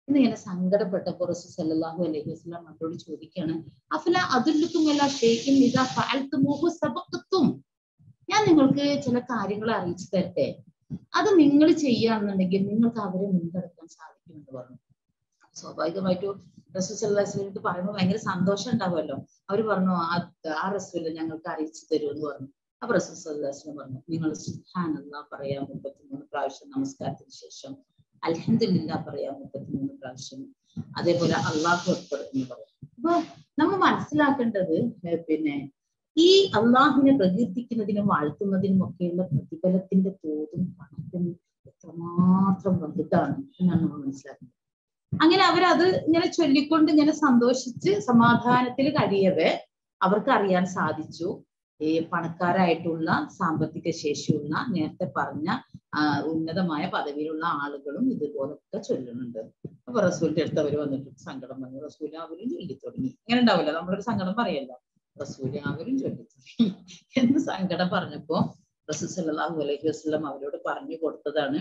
എന്നിങ്ങനെ സങ്കടപ്പെട്ടപ്പോൾ റസൂൽ സല്ലല്ലാഹു അലൈഹി വസല്ലം അവരോട് ചോദിക്കുകയാണ് അഫല അതുല്ലുക്കും എല്ലാ ഷെയ്ഖിൻ ഇദാ ഫഅൽതുമൂഹു സബഖത്തും ഞാൻ നിങ്ങൾക്ക് ചില കാര്യങ്ങൾ അറിയിച്ചു തരട്ടെ അത് നിങ്ങൾ ചെയ്യുകയാണെന്നുണ്ടെങ്കിൽ നിങ്ങൾക്ക് അവരെ മുൻകടക്കാൻ സാധിക്കുമെന്ന് പറഞ്ഞു സ്വാഭാവികമായിട്ടും റസൂൽ സല്ലല്ലാഹു അലൈഹി വസല്ലം പറയുമ്പോൾ ഭയങ്കര സന്തോഷം ഉണ്ടാവുമല്ലോ അവർ പറഞ്ഞു ആ ആ റസൂല് ഞങ്ങൾക്ക് അറിയിച്ചു തരുമെന്ന് പറഞ്ഞു അപ്പൊ റസൂൽ സല്ലല്ലാഹു അലൈഹി വസല്ലം പറഞ്ഞു നിങ്ങൾ സുബ്ഹാനല്ലാഹ് പറയാം മുപ്പത്തിമൂന്ന് പ്രാവശ്യം നമസ്കാരത്തിന് ശേഷം അൽഹംദുലില്ലാ പറയാം മുപ്പത്തിമൂന്ന് പ്രാവശ്യം അതേപോലെ അള്ളാഹു അക്ബർ എന്ന് പറയാം അപ്പൊ നമ്മൾ മനസ്സിലാക്കേണ്ടത് ഏർ പിന്നെ ഈ അള്ളാഹുവിനെ പ്രകീർത്തിക്കുന്നതിനും വാഴ്ത്തുന്നതിനും ഒക്കെയുള്ള പ്രതിഫലത്തിന്റെ തോതും കണക്കും എത്രമാത്രം വലുതാണ് എന്നാണ് നമ്മൾ മനസ്സിലാക്കുന്നത് അങ്ങനെ അവരത് ഇങ്ങനെ ചൊല്ലിക്കൊണ്ട് ഇങ്ങനെ സന്തോഷിച്ച് സമാധാനത്തിൽ കഴിയവേ അവർക്ക് അറിയാൻ സാധിച്ചു ഈ പണക്കാരായിട്ടുള്ള സാമ്പത്തിക ശേഷിയുള്ള നേരത്തെ പറഞ്ഞ ആ, ഉന്നതമായ പദവിയിലുള്ള ആളുകളും ഇതുപോലൊക്കെ ചൊല്ലുന്നുണ്ട് അപ്പൊ റസൂലിന്റെ അടുത്ത് അവർ വന്നിട്ട് സങ്കടം പറഞ്ഞു റസൂൽ അവരും ചൊല്ലി തുടങ്ങി ഇങ്ങനെ ഉണ്ടാവില്ല നമ്മളൊരു സങ്കടം പറയല്ലോ റസൂല് അവരും ചൊല്ലി തുടങ്ങി എന്ന് സങ്കടം പറഞ്ഞപ്പോ റസൂൽ സല്ലല്ലാഹു അലൈഹി വസല്ലം അവരോട് പറഞ്ഞു കൊടുത്തതാണ്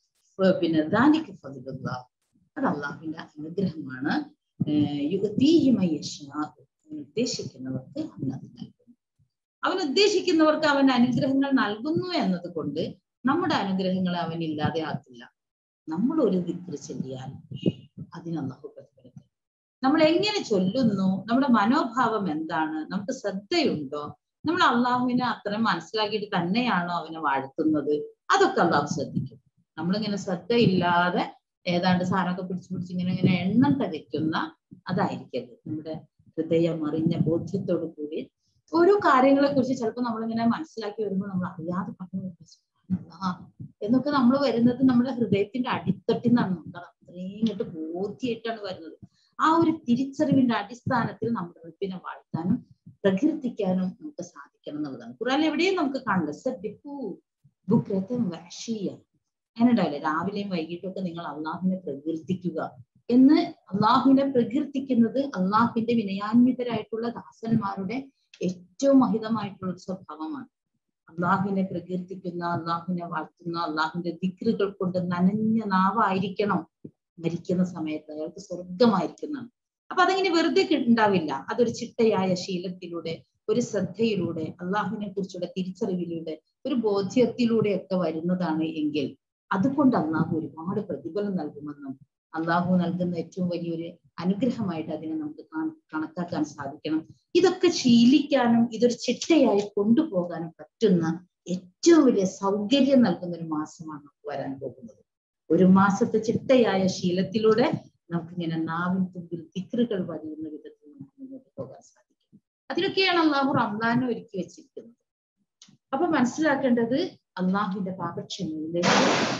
ഫ- പിന്നെ ദാലിക ഫദ്ലുല്ലാഹ് അത് അള്ളാഹുവിന്റെ അനുഗ്രഹമാണ് ഏർ യുഅ്തീഹി മൻ യശാഉ. അവൻ ഉദ്ദേശിക്കുന്നവർക്ക് അവൻ അത് നൽകുന്നു അവൻ ഉദ്ദേശിക്കുന്നവർക്ക് അവൻ അനുഗ്രഹങ്ങൾ നൽകുന്നു എന്നത് കൊണ്ട് നമ്മുടെ അനുഗ്രഹങ്ങളെ അവൻ ഇല്ലാതെ ആക്കില്ല നമ്മൾ ഒരു ദിക്ർ ചൊല്ലിയാൽ അതിന് അള്ളാഹു പ്രതിഫലിക്കും നമ്മൾ എങ്ങനെ ചൊല്ലുന്നു നമ്മുടെ മനോഭാവം എന്താണ് നമുക്ക് ശ്രദ്ധയുണ്ടോ നമ്മൾ അള്ളാഹുവിനെ അത്രയും മനസ്സിലാക്കിയിട്ട് തന്നെയാണോ അവനെ വാഴ്ത്തുന്നത് അതൊക്കെ അള്ളാഹു ശ്രദ്ധിക്കും നമ്മളിങ്ങനെ ശ്രദ്ധയില്ലാതെ ഏതാണ്ട് സാധനമൊക്കെ പിടിച്ച് പിടിച്ച് ഇങ്ങനെ ഇങ്ങനെ എണ്ണം തികയ്ക്കുന്ന അതായിരിക്കരുത് നമ്മുടെ ഹൃദയം അറിഞ്ഞ ബോധ്യത്തോടു കൂടി ഓരോ കാര്യങ്ങളെ കുറിച്ച് ചിലപ്പോൾ നമ്മളിങ്ങനെ മനസ്സിലാക്കി വരുമ്പോൾ നമ്മൾ അറിയാതെ പറഞ്ഞു പോകും. സുബ്ഹാനല്ലാഹ് എന്നൊക്കെ നമ്മൾ വരുന്നത് നമ്മുടെ ഹൃദയത്തിന്റെ അടിത്തട്ടിൽ നിന്നാണ് നമുക്ക് അത്രയും ഇങ്ങോട്ട് ബോധ്യമായിട്ടാണ് വരുന്നത് ആ ഒരു തിരിച്ചറിവിന്റെ അടിസ്ഥാനത്തിൽ നമ്മുടെ റബ്ബിനെ വാഴ്ത്താനും പ്രകീർത്തിക്കാനും നമുക്ക് സാധിക്കണം എന്നുള്ളതാണ് ഖുറാൻ എവിടെയും നമുക്ക് കാണുന്നത് സബ്ബിഹു ബുക്രത്തും വഅശിയ അങ്ങനെ ഉണ്ടാവില്ലേ രാവിലെയും വൈകിട്ടും ഒക്കെ നിങ്ങൾ അള്ളാഹുവിനെ പ്രകീർത്തിക്കുക എന്ന് അള്ളാഹുവിനെ പ്രകീർത്തിക്കുന്നത് അള്ളാഹുവിന്റെ വിനയാന്വിതരായിട്ടുള്ള ദാസന്മാരുടെ ഏറ്റവും മഹിതമായിട്ടുള്ള ഒരു സ്വഭാവമാണ് അള്ളാഹുവിനെ പ്രകീർത്തിക്കുന്ന അള്ളാഹുവിനെ വാഴ്ത്തുന്ന അള്ളാഹുവിന്റെ ദിക്റുകൾ കൊണ്ട് നനഞ്ഞ നാവായിരിക്കണം മരിക്കുന്ന സമയത്ത് അയാൾക്ക് സ്വർഗമായിരിക്കുന്നതാണ് അപ്പൊ അതങ്ങനെ വെറുതെ കി- ഉണ്ടാവില്ല അതൊരു ചിട്ടയായ ശീലത്തിലൂടെ ഒരു ശ്രദ്ധയിലൂടെ അള്ളാഹുവിനെ കുറിച്ചുള്ള തിരിച്ചറിവിലൂടെ ഒരു ബോധ്യത്തിലൂടെ ഒക്കെ വരുന്നതാണ് എങ്കിൽ അതുകൊണ്ട് അള്ളാഹു ഒരുപാട് പ്രതിഫലം നൽകുമെന്നും അള്ളാഹു നൽകുന്ന ഏറ്റവും വലിയൊരു അനുഗ്രഹമായിട്ട് അതിനെ നമുക്ക് കാണ് കണക്കാക്കാൻ സാധിക്കണം ഇതൊക്കെ ശീലിക്കാനും ഇതൊരു ചിട്ടയായി കൊണ്ടുപോകാനും പറ്റുന്ന ഏറ്റവും വലിയ സൗകര്യം നൽകുന്ന ഒരു മാസമാണ് നമുക്ക് വരാൻ പോകുന്നത് ഒരു മാസത്തെ ചിട്ടയായ ശീലത്തിലൂടെ നമുക്കിങ്ങനെ നാവിൻ തുമ്പിൽ തിക്രുകൾ വരിയുന്ന വിധത്തിൽ നമുക്ക് മുന്നോട്ട് പോകാൻ സാധിക്കും അതിനൊക്കെയാണ് അള്ളാഹു റംലാനെ ഒരുക്കി വെച്ചിരിക്കുന്നത് അപ്പൊ മനസ്സിലാക്കേണ്ടത് അള്ളാഹുവിന്റെ പാപക്ഷമയിലേക്ക്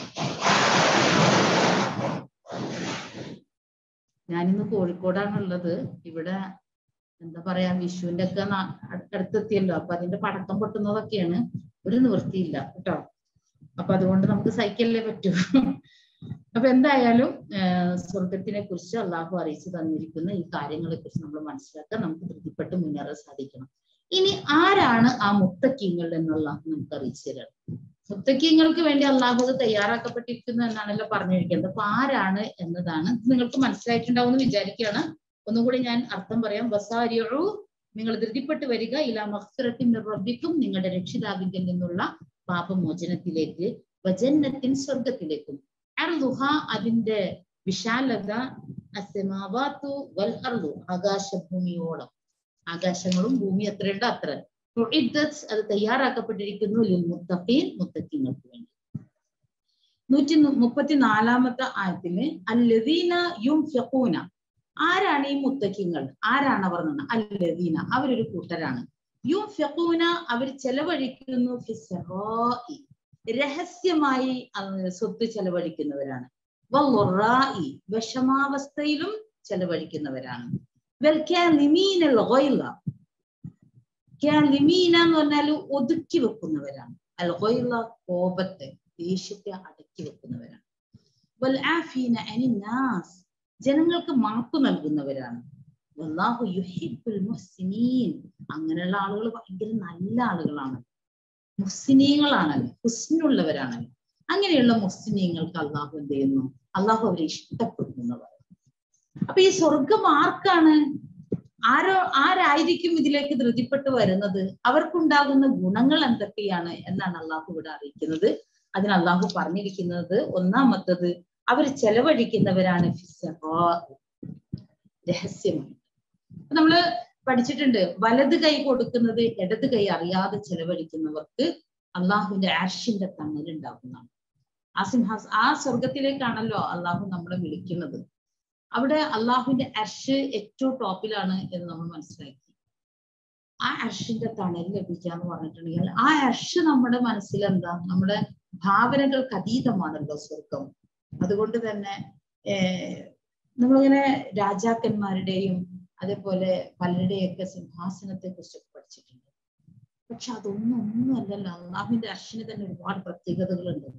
ഞാനിന്ന് കോഴിക്കോടാണുള്ളത് ഇവിടെ എന്താ പറയാ വിഷുവിന്റെ ഒക്കെ നാ- അട്- അടുത്തെത്തിയല്ലോ അപ്പൊ അതിന്റെ പടക്കം പൊട്ടുന്നതൊക്കെയാണ് ഒരു നിവൃത്തിയില്ല കേട്ടോ അപ്പൊ അതുകൊണ്ട് നമുക്ക് സഹിക്കല്ലേ പറ്റൂ അപ്പൊ എന്തായാലും ആഹ് സ്വർഗത്തിനെ കുറിച്ച് അള്ളാഹു അറിയിച്ചു തന്നിരിക്കുന്ന ഈ കാര്യങ്ങളെ കുറിച്ച് നമ്മൾ മനസ്സിലാക്കാൻ നമുക്ക് ധൃതിപ്പെട്ട് മുന്നേറാൻ സാധിക്കണം ഇനി ആരാണ് ആ മുത്തക്കീങ്ങൾ എന്നുള്ള നമുക്ക് അറിയിച്ചു തരാം മുത്തക്കീങ്ങൾക്ക് വേണ്ടി അള്ളാഹു അത് തയ്യാറാക്കപ്പെട്ടിരിക്കുന്നു എന്നാണല്ലോ പറഞ്ഞിരിക്കുന്നത് അപ്പൊ ആരാണ് എന്നതാണ് ഇത് നിങ്ങൾക്ക് മനസ്സിലായിട്ടുണ്ടാവും എന്ന് വിചാരിക്കുകയാണ് ഒന്നുകൂടി ഞാൻ അർത്ഥം പറയാം വസാരിയു നിങ്ങൾ ധൃതിപ്പെട്ട് വരിക ഇലാ മഹ്ഫിറത്തിൻ റബ്ബിക്കും നിങ്ങളുടെ രക്ഷിതാവിന്റെ നിന്നുള്ള പാപമോചനത്തിലേക്ക് വജന്നത്തിൻ സ്വർഗത്തിലേക്കും അർലുഹ അതിന്റെ വിശാലത അസമാവാത്തു വൽ അർലു ആകാശഭൂമിയോളം ആകാശങ്ങളും ഭൂമി എത്രയുണ്ടോ അത്ര ഉഇദ്ദത്ത് അത് തയ്യാറാക്കപ്പെട്ടിരിക്കുന്നു ലിൽ മുത്തഖീൻ മുത്തഖീങ്ങൾക്ക് വേണ്ടി നൂറ്റി മുപ്പത്തിനാലാമത്തെ ആയത്തില് അല്ലദീന യുംഫിഖൂന ആരാണ് ഈ മുത്തക്കിങ്ങൾ ആരാണ് അവർ നിന്ന് അല്ലദീന അവരൊരു കൂട്ടരാണ് യുംഫിഖൂന അവർ ചെലവഴിക്കുന്നു ഫി സറാഇ. രഹസ്യമായി അഹ് സ്വത്ത് ചെലവഴിക്കുന്നവരാണ് വല്ലുറാഇ. വിഷമാവസ്ഥയിലും ചെലവഴിക്കുന്നവരാണ് വൽകാലിമീനൽ ഗൈള. കാലിമീന എന്ന് പറഞ്ഞാൽ ഒതുക്കി വെക്കുന്നവരാണ് അൽ ഗൈള കോപത്തെ ദേഷ്യത്തെ അടക്കി വെക്കുന്നവരാണ് വൽ ആഫീന അനിൻ നാസ് ജനങ്ങൾക്ക് മാപ്പ് നൽകുന്നവരാണ് വല്ലാഹു യുഹിബ്ബുൽ മുഹ്സിനീൻ അങ്ങനെയുള്ള ആളുകൾ ഭയങ്കര നല്ല ആളുകളാണ് മുഹ്സിനീങ്ങളാണല്ലോ ഹുസ്നുള്ളവരാണല്ലോ അങ്ങനെയുള്ള മുഹ്സിനീങ്ങൾക്ക് അള്ളാഹു എന്ത് ചെയ്യുന്നു അള്ളാഹു അവരെ ഇഷ്ടപ്പെടുന്നവർ അപ്പൊ ഈ സ്വർഗം ആർക്കാണ് ആരോ ആരായിരിക്കും ഇതിലേക്ക് ധൃതിപ്പെട്ട് വരുന്നത് അവർക്കുണ്ടാകുന്ന ഗുണങ്ങൾ എന്തൊക്കെയാണ് എന്നാണ് അള്ളാഹു ഇവിടെ അറിയിക്കുന്നത് അതിന് അള്ളാഹു പറഞ്ഞിരിക്കുന്നത് ഒന്നാമത്തത് അവർ ചെലവഴിക്കുന്നവരാണ് ഫിസ്സറാ. രഹസ്യമായിട്ട് അപ്പൊ നമ്മള് പഠിച്ചിട്ടുണ്ട് വലത് കൈ കൊടുക്കുന്നത് ഇടത് കൈ അറിയാതെ ചെലവഴിക്കുന്നവർക്ക് അള്ളാഹുവിന്റെ ആഷിന്റെ തണലുണ്ടാകുന്നതാണ് ആ സിംഹാസ ആ സ്വർഗത്തിലേക്കാണല്ലോ അള്ളാഹു നമ്മളെ വിളിക്കുന്നത് അവിടെ അള്ളാഹുവിന്റെ അർഷ് ഏറ്റവും ടോപ്പിലാണ് എന്ന് നമ്മൾ മനസ്സിലാക്കി ആ അർഷിന്റെ തണൽ ലഭിക്കുക എന്ന് പറഞ്ഞിട്ടുണ്ടെങ്കിൽ ആ അർഷ് നമ്മുടെ മനസ്സിൽ എന്താ നമ്മുടെ ഭാവനകൾക്ക് അതീതമാണല്ലോ സ്വർഗം അതുകൊണ്ട് തന്നെ ഏർ നമ്മളിങ്ങനെ രാജാക്കന്മാരുടെയും അതേപോലെ പലരുടെയൊക്കെ സിംഹാസനത്തെ കുറിച്ചൊക്കെ പഠിച്ചിട്ടുണ്ട് പക്ഷെ അതൊന്നും ഒന്നും അല്ലല്ലോ അള്ളാഹുവിന്റെ അർഷിന് തന്നെ ഒരുപാട് പ്രത്യേകതകളുണ്ട്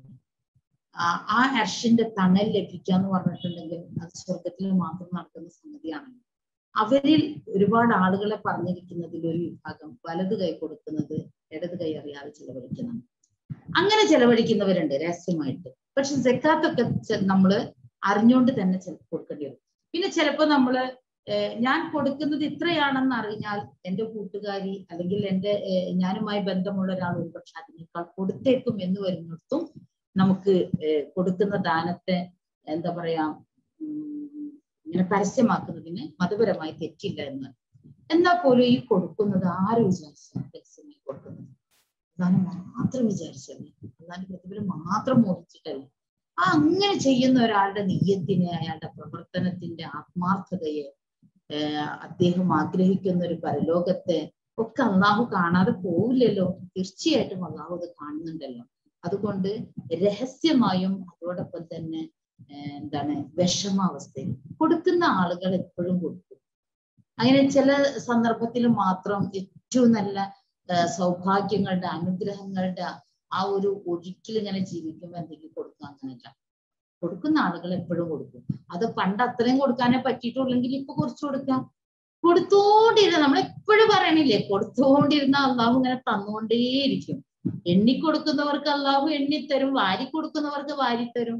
ആ ആ അർഷിന്റെ തണൽ ലഭിക്കുക എന്ന് പറഞ്ഞിട്ടുണ്ടെങ്കിൽ അത് സ്വർഗത്തിൽ മാത്രം നടക്കുന്ന സംഗതിയാണ് അവരിൽ ഒരുപാട് ആളുകളെ പറഞ്ഞിരിക്കുന്നതിൽ ഒരു വിഭാഗം വലത് കൈ കൊടുക്കുന്നത് ഇടത് കൈ അറിയാതെ ചെലവഴിക്കണം അങ്ങനെ ചെലവഴിക്കുന്നവരുണ്ട് രഹസ്യമായിട്ട് പക്ഷെ ജക്കാത്തൊക്കെ ചെ- നമ്മള് അറിഞ്ഞുകൊണ്ട് തന്നെ ചിലപ്പോൾ കൊടുക്കേണ്ടി വരും പിന്നെ ചിലപ്പോ നമ്മള് ഏഹ് ഞാൻ കൊടുക്കുന്നത് ഇത്രയാണെന്ന് അറിഞ്ഞാൽ എന്റെ കൂട്ടുകാരി അല്ലെങ്കിൽ എന്റെ ഏഹ് ഞാനുമായി ബന്ധമുള്ള ഒരാൾ ഒരുപക്ഷെ അതിനേക്കാൾ കൊടുത്തേക്കും എന്ന് വരുന്നിടത്തും നമുക്ക് ഏഹ് കൊടുക്കുന്ന ദാനത്തെ എന്താ പറയാ ഉം, ഇങ്ങനെ പരസ്യമാക്കുന്നതിന് മതപരമായി തെറ്റില്ല എന്ന് എന്നാൽ പോലും ഈ കൊടുക്കുന്നത് ആര് വിചാരിച്ചാണ് പരസ്യമായി കൊടുക്കുന്നത് ദാനം മാത്രം വിചാരിച്ചല്ലേ അല്ലാണ്ട് പ്രതിഫലം മാത്രം മോഹിച്ചിട്ടല്ല ആ അങ്ങനെ ചെയ്യുന്ന ഒരാളുടെ നെയ്യത്തിനെ അയാളുടെ പ്രവർത്തനത്തിന്റെ ആത്മാർത്ഥതയെ ഏർ അദ്ദേഹം ആഗ്രഹിക്കുന്ന ഒരു പരലോകത്തെ ഒക്കെ അള്ളാഹു കാണാതെ പോവില്ലല്ലോ തീർച്ചയായിട്ടും അള്ളാഹു അത് കാണുന്നുണ്ടല്ലോ അതുകൊണ്ട് രഹസ്യമായും അതോടൊപ്പം തന്നെ ഏർ എന്താണ് വിഷമാവസ്ഥയിൽ കൊടുക്കുന്ന ആളുകൾ എപ്പോഴും കൊടുക്കും അങ്ങനെ ചില സന്ദർഭത്തിൽ മാത്രം ഏറ്റവും നല്ല ഏർ സൗഭാഗ്യങ്ങളുടെ അനുഗ്രഹങ്ങളുടെ ആ ഒരു ഒഴുക്കിൽ ഇങ്ങനെ ജീവിക്കുമ്പോൾ എന്തെങ്കിലും കൊടുക്കുക അങ്ങനെയല്ല കൊടുക്കുന്ന ആളുകൾ എപ്പോഴും കൊടുക്കും അത് പണ്ട് അത്രയും കൊടുക്കാനേ പറ്റിയിട്ടുള്ളെങ്കിൽ ഇപ്പൊ കുറച്ച് കൊടുക്കാം കൊടുത്തോണ്ടിരുന്ന നമ്മൾ എപ്പോഴും പറയണില്ലേ കൊടുത്തോണ്ടിരുന്ന അള്ളാഹു ഇങ്ങനെ തന്നുകൊണ്ടേയിരിക്കും എണ്ണിക്കൊടുക്കുന്നവർക്ക് അള്ളാഹു എണ്ണിത്തരും വാരി കൊടുക്കുന്നവർക്ക് വാരിത്തരും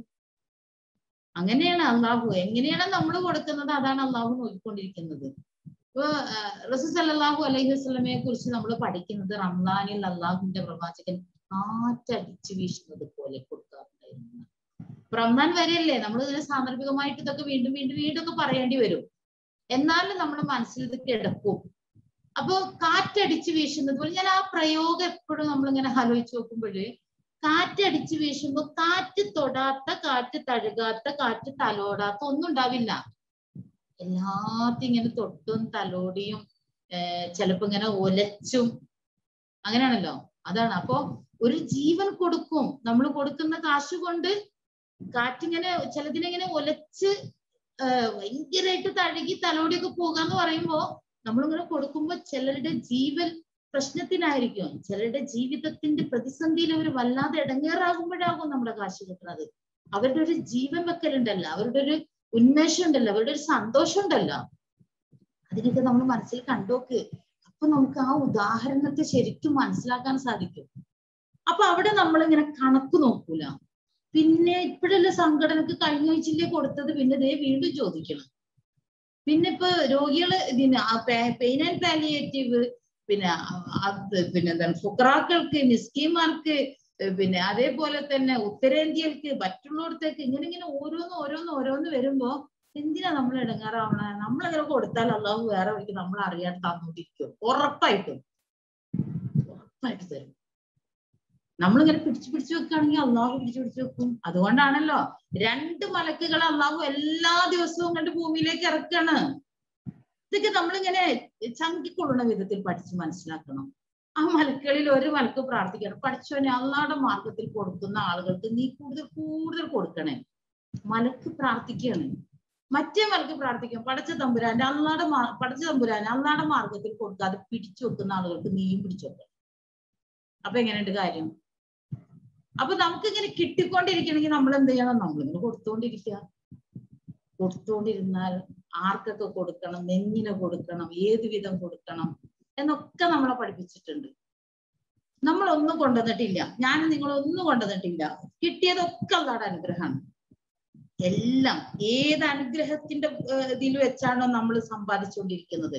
അങ്ങനെയാണ് അള്ളാഹു എങ്ങനെയാണ് നമ്മൾ കൊടുക്കുന്നത് അതാണ് അള്ളാഹു നോക്കിക്കൊണ്ടിരിക്കുന്നത് ഇപ്പൊ റസൂ സല്ലല്ലാഹു അലൈഹി വസല്ലമയെ കുറിച്ച് നമ്മൾ പഠിക്കുന്നത് റംസാനിൽ അള്ളാഹുവിന്റെ പ്രവാചകൻ കാറ്റടിച്ചു വീശുന്നത് പോലെ കൊടുക്കാറുണ്ടായിരുന്നു ഇപ്പൊ റംസാൻ വരെയല്ലേ നമ്മൾ ഇതിനെ സാന്ദർഭികമായിട്ട് ഇതൊക്കെ വീണ്ടും വീണ്ടും വീണ്ടും ഒക്കെ പറയേണ്ടി വരും എന്നാലും നമ്മുടെ മനസ്സിൽ ഇത് കിടക്കും അപ്പൊ കാറ്റടിച്ച് വീശുന്നത് പോലെ ഞാൻ ആ പ്രയോഗം എപ്പോഴും നമ്മളിങ്ങനെ ആലോചിച്ച് നോക്കുമ്പോഴ് കാറ്റടിച്ച് വീശുമ്പോ കാറ്റ് തൊടാത്ത കാറ്റ് തഴുകാത്ത കാറ്റ് തലോടാത്ത ഒന്നും ഉണ്ടാവില്ല എല്ലാത്തിനും ഇങ്ങനെ തൊട്ടും തലോടിയും ഏർ ചിലപ്പോ ഇങ്ങനെ ഒലച്ചും അങ്ങനെയാണല്ലോ അതാണ് അപ്പൊ ഒരു ജീവൻ കൊടുക്കും നമ്മൾ കൊടുക്കുന്ന കാശ് കൊണ്ട് കാറ്റിങ്ങനെ ചിലതിനെങ്ങനെ ഒലച്ച് ഏർ ഭയങ്കരമായിട്ട് തഴുകി തലോടിയൊക്കെ പോകാന്ന് പറയുമ്പോ നമ്മളിങ്ങനെ കൊടുക്കുമ്പോ ചിലരുടെ ജീവൻ പ്രശ്നത്തിനായിരിക്കും ചിലരുടെ ജീവിതത്തിന്റെ പ്രതിസന്ധിയിൽ അവർ വല്ലാതെ ഇടങ്ങേറാകുമ്പോഴാകും നമ്മുടെ കാശ് കിട്ടുന്നത് അവരുടെ ഒരു ജീവൻ വെക്കലുണ്ടല്ലോ അവരുടെ ഒരു ഉന്മേഷം ഉണ്ടല്ലോ അവരുടെ ഒരു സന്തോഷം ഉണ്ടല്ലോ അതിനൊക്കെ നമ്മൾ മനസ്സിൽ കണ്ടോക്ക് അപ്പൊ നമുക്ക് ആ ഉദാഹരണത്തെ ശരിക്കും മനസ്സിലാക്കാൻ സാധിക്കും അപ്പൊ അവിടെ നമ്മളിങ്ങനെ കണക്ക് നോക്കൂല പിന്നെ ഇപ്പോഴല്ലേ സംഘടനക്ക് കഴിഞ്ഞ ആഴ്ചയിലേ കൊടുത്തത് പിന്നെ ദേ വീണ്ടും ചോദിക്കണം പിന്നെ ഇപ്പൊ രോഗികള് ഇതിന് പെയിൻ ആൻഡ് പാലിയേറ്റീവ് പിന്നെ അത് പിന്നെ എന്താണ് ഫുക്രാക്കൾക്ക് മിസ്കിമാർക്ക് പിന്നെ അതേപോലെ തന്നെ ഉത്തരേന്ത്യയിലേക്ക് മറ്റുള്ളിടത്തേക്ക് ഇങ്ങനെ ഇങ്ങനെ ഓരോന്ന് ഓരോന്ന് ഓരോന്ന് വരുമ്പോ എന്തിനാ നമ്മൾ ഇടങ്ങാറാവണേ നമ്മളങ്ങനെ കൊടുത്താൽ അള്ളാഹു വേറെ വഴിക്ക് നമ്മൾ അറിയാതെ തന്നോണ്ടിരിക്കും ഉറപ്പായിട്ടും ഉറപ്പായിട്ട് തരും നമ്മളിങ്ങനെ പിടിച്ചു പിടിച്ചു വെക്കുകയാണെങ്കിൽ അള്ളാഹു പിടിച്ചു പിടിച്ചു വെക്കും അതുകൊണ്ടാണല്ലോ രണ്ട് മലക്കുകൾ അള്ളാഹു എല്ലാ ദിവസവും കണ്ട് ഭൂമിയിലേക്ക് ഇറക്കാണ് ഇതൊക്കെ നമ്മളിങ്ങനെ ചങ്കിക്കൊള്ളുന്ന വിധത്തിൽ പഠിച്ച് മനസ്സിലാക്കണം ആ മലക്കുകളിൽ ഒരു മലക്ക് പ്രാർത്ഥിക്കണം പഠിച്ചവനെ അള്ളാടെ മാർഗത്തിൽ കൊടുക്കുന്ന ആളുകൾക്ക് നീ കൂടുതൽ കൂടുതൽ കൊടുക്കണേ മലക്ക് പ്രാർത്ഥിക്കുകയാണ് മറ്റേ മലക്ക് പ്രാർത്ഥിക്കും പടച്ച തമ്പുരാന്റെ അള്ളാടെ മാ പടച്ച തമ്പുരാൻ അള്ളാടെ മാർഗത്തിൽ കൊടുക്കാതെ പിടിച്ചു വെക്കുന്ന ആളുകൾക്ക് നീയും പിടിച്ചു വെക്കണം അപ്പൊ എങ്ങനെയുണ്ട് കാര്യം അപ്പൊ നമുക്ക് ഇങ്ങനെ കിട്ടിക്കൊണ്ടിരിക്കണമെങ്കിൽ നമ്മൾ എന്ത് ചെയ്യണം നമ്മളിങ്ങനെ കൊടുത്തോണ്ടിരിക്കുക കൊടുത്തോണ്ടിരുന്നാൽ ആർക്കൊക്കെ കൊടുക്കണം എങ്ങനെ കൊടുക്കണം ഏത് വിധം കൊടുക്കണം എന്നൊക്കെ നമ്മളെ പഠിപ്പിച്ചിട്ടുണ്ട് നമ്മളൊന്നും കൊണ്ടുവന്നിട്ടില്ല ഞാൻ നിങ്ങളൊന്നും കൊണ്ടുവന്നിട്ടില്ല കിട്ടിയതൊക്കെ അല്ലാടെ അനുഗ്രഹമാണ് എല്ലാം ഏത് അനുഗ്രഹത്തിന്റെ ഏർ ഇതിൽ വെച്ചാണോ നമ്മൾ സമ്പാദിച്ചുകൊണ്ടിരിക്കുന്നത്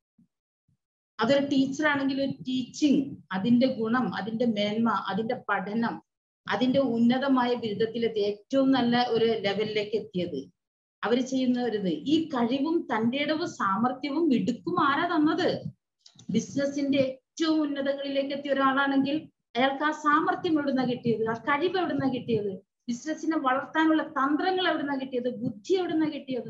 അതൊരു ടീച്ചർ ആണെങ്കിൽ ഒരു ടീച്ചിങ് അതിന്റെ ഗുണം അതിന്റെ മേന്മ അതിന്റെ പഠനം അതിന്റെ ഉന്നതമായ ബിരുദത്തിലെത്തി ഏറ്റവും നല്ല ഒരു ലെവലിലേക്ക് എത്തിയത് അവർ ചെയ്യുന്ന ഒരു ഇത് ഈ കഴിവും തന്റെ ഇടവും സാമർഥ്യവും മിടുക്കും ആരാ തന്നത് ബിസിനസിന്റെ ഏറ്റവും ഉന്നതങ്ങളിലേക്ക് എത്തിയ ഒരാളാണെങ്കിൽ അയാൾക്ക് ആ സാമർഥ്യം എവിടുന്ന കിട്ടിയത് ആ കഴിവ് എവിടുന്ന കിട്ടിയത് ബിസിനസിനെ വളർത്താനുള്ള തന്ത്രങ്ങൾ എവിടുന്ന കിട്ടിയത് ബുദ്ധി എവിടുന്ന കിട്ടിയത്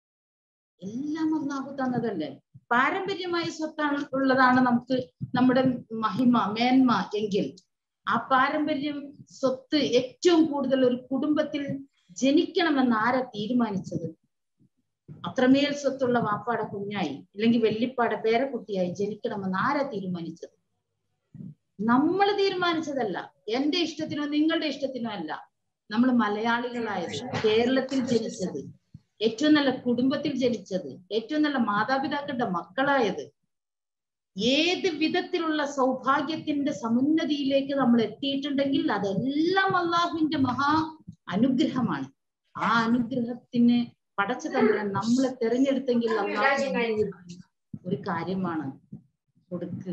എല്ലാം അള്ളാഹു തന്നതല്ലേ പാരമ്പര്യമായി സ്വത്താണ് ഉള്ളതാണ് നമുക്ക് നമ്മുടെ മഹിമ മേന്മ എങ്കിൽ ആ പാരമ്പര്യം സ്വത്ത് ഏറ്റവും കൂടുതൽ ഒരു കുടുംബത്തിൽ ജനിക്കണമെന്ന് ആരാ തീരുമാനിച്ചത് അത്രമേൽ സ്വത്തുള്ള വാപ്പാടെ കുഞ്ഞായി അല്ലെങ്കിൽ വെള്ളിപ്പാടെ പേരക്കുട്ടിയായി ജനിക്കണമെന്ന് ആരാ തീരുമാനിച്ചത് നമ്മൾ തീരുമാനിച്ചതല്ല എന്റെ ഇഷ്ടത്തിനോ നിങ്ങളുടെ ഇഷ്ടത്തിനോ അല്ല നമ്മൾ മലയാളികളായത് കേരളത്തിൽ ജനിച്ചത് ഏറ്റവും നല്ല കുടുംബത്തിൽ ജനിച്ചത് ഏറ്റവും നല്ല മാതാപിതാക്കളുടെ മക്കളായത് ഏത് വിധത്തിലുള്ള സൗഭാഗ്യത്തിന്റെ സമുന്നതിയിലേക്ക് നമ്മൾ എത്തിയിട്ടുണ്ടെങ്കിൽ അതെല്ലാം അള്ളാഹുവിന്റെ മഹാ അനുഗ്രഹമാണ് ആ അനുഗ്രഹത്തിന് പടച്ചു തമ്പുരാൻ നമ്മളെ തെരഞ്ഞെടുത്തെങ്കിൽ അള്ളാഹു ഒരു കാര്യമാണ് കൊടുക്ക്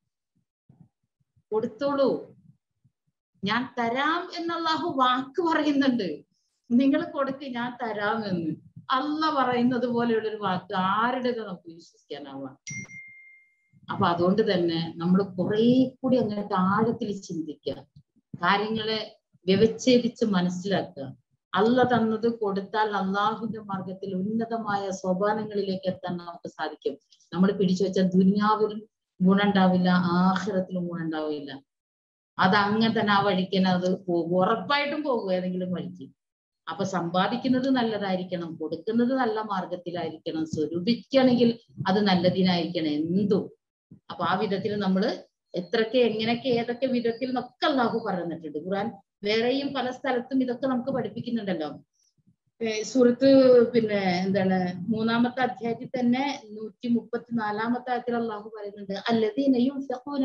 കൊടുത്തോളൂ ഞാൻ തരാം എന്ന് അള്ളാഹു വാക്ക് പറയുന്നുണ്ട് നിങ്ങൾ കൊടുക്ക് ഞാൻ തരാം എന്ന് അല്ല പറയുന്നത് പോലെയുള്ള ഒരു വാക്ക് ആരുടേത് നമുക്ക് വിശ്വസിക്കാനാവാം അപ്പൊ അതുകൊണ്ട് തന്നെ നമ്മൾ കുറെ കൂടി അങ്ങോട്ട് ആഴത്തിൽ ചിന്തിക്കുക കാര്യങ്ങളെ വ്യവച്ഛേദിച്ച് മനസ്സിലാക്കുക അല്ല തന്നത് കൊടുത്താൽ അള്ളാഹുവിന്റെ മാർഗത്തിൽ ഉന്നതമായ സോപാനങ്ങളിലേക്ക് എത്താൻ നമുക്ക് സാധിക്കും നമ്മൾ പിടിച്ചു വെച്ച ദുനിയാവിലും ഗുണമുണ്ടാവില്ല ആഹ്റത്തിലും ഗുണമുണ്ടാവില്ല അത് അങ്ങനെ തന്നെ ആ വഴിക്ക് തന്നെ അത് പോകും ഉറപ്പായിട്ടും പോകും ഏതെങ്കിലും വഴിക്ക് അപ്പൊ സമ്പാദിക്കുന്നത് നല്ലതായിരിക്കണം കൊടുക്കുന്നത് നല്ല മാർഗത്തിലായിരിക്കണം സ്വരൂപിക്കണമെങ്കിൽ അത് നല്ലതിനായിരിക്കണം എന്തും അപ്പൊ ആ വിധത്തിൽ നമ്മൾ എത്രയൊക്കെ എങ്ങനെയൊക്കെ ഏതൊക്കെ വിധത്തിൽ എന്നൊക്കെ അള്ളാഹു പറഞ്ഞിട്ടുണ്ട് ഖുർആൻ വേറെയും പല സ്ഥലത്തും ഇതൊക്കെ നമുക്ക് പഠിപ്പിക്കുന്നുണ്ടല്ലോ സുഹൃത്ത് പിന്നെ എന്താണ് മൂന്നാമത്തെ അധ്യായത്തിൽ തന്നെ നൂറ്റി മുപ്പത്തിനാലാമത്തെ ആയത്തിൽ അള്ളാഹു പറയുന്നുണ്ട് അല്ലദീനയും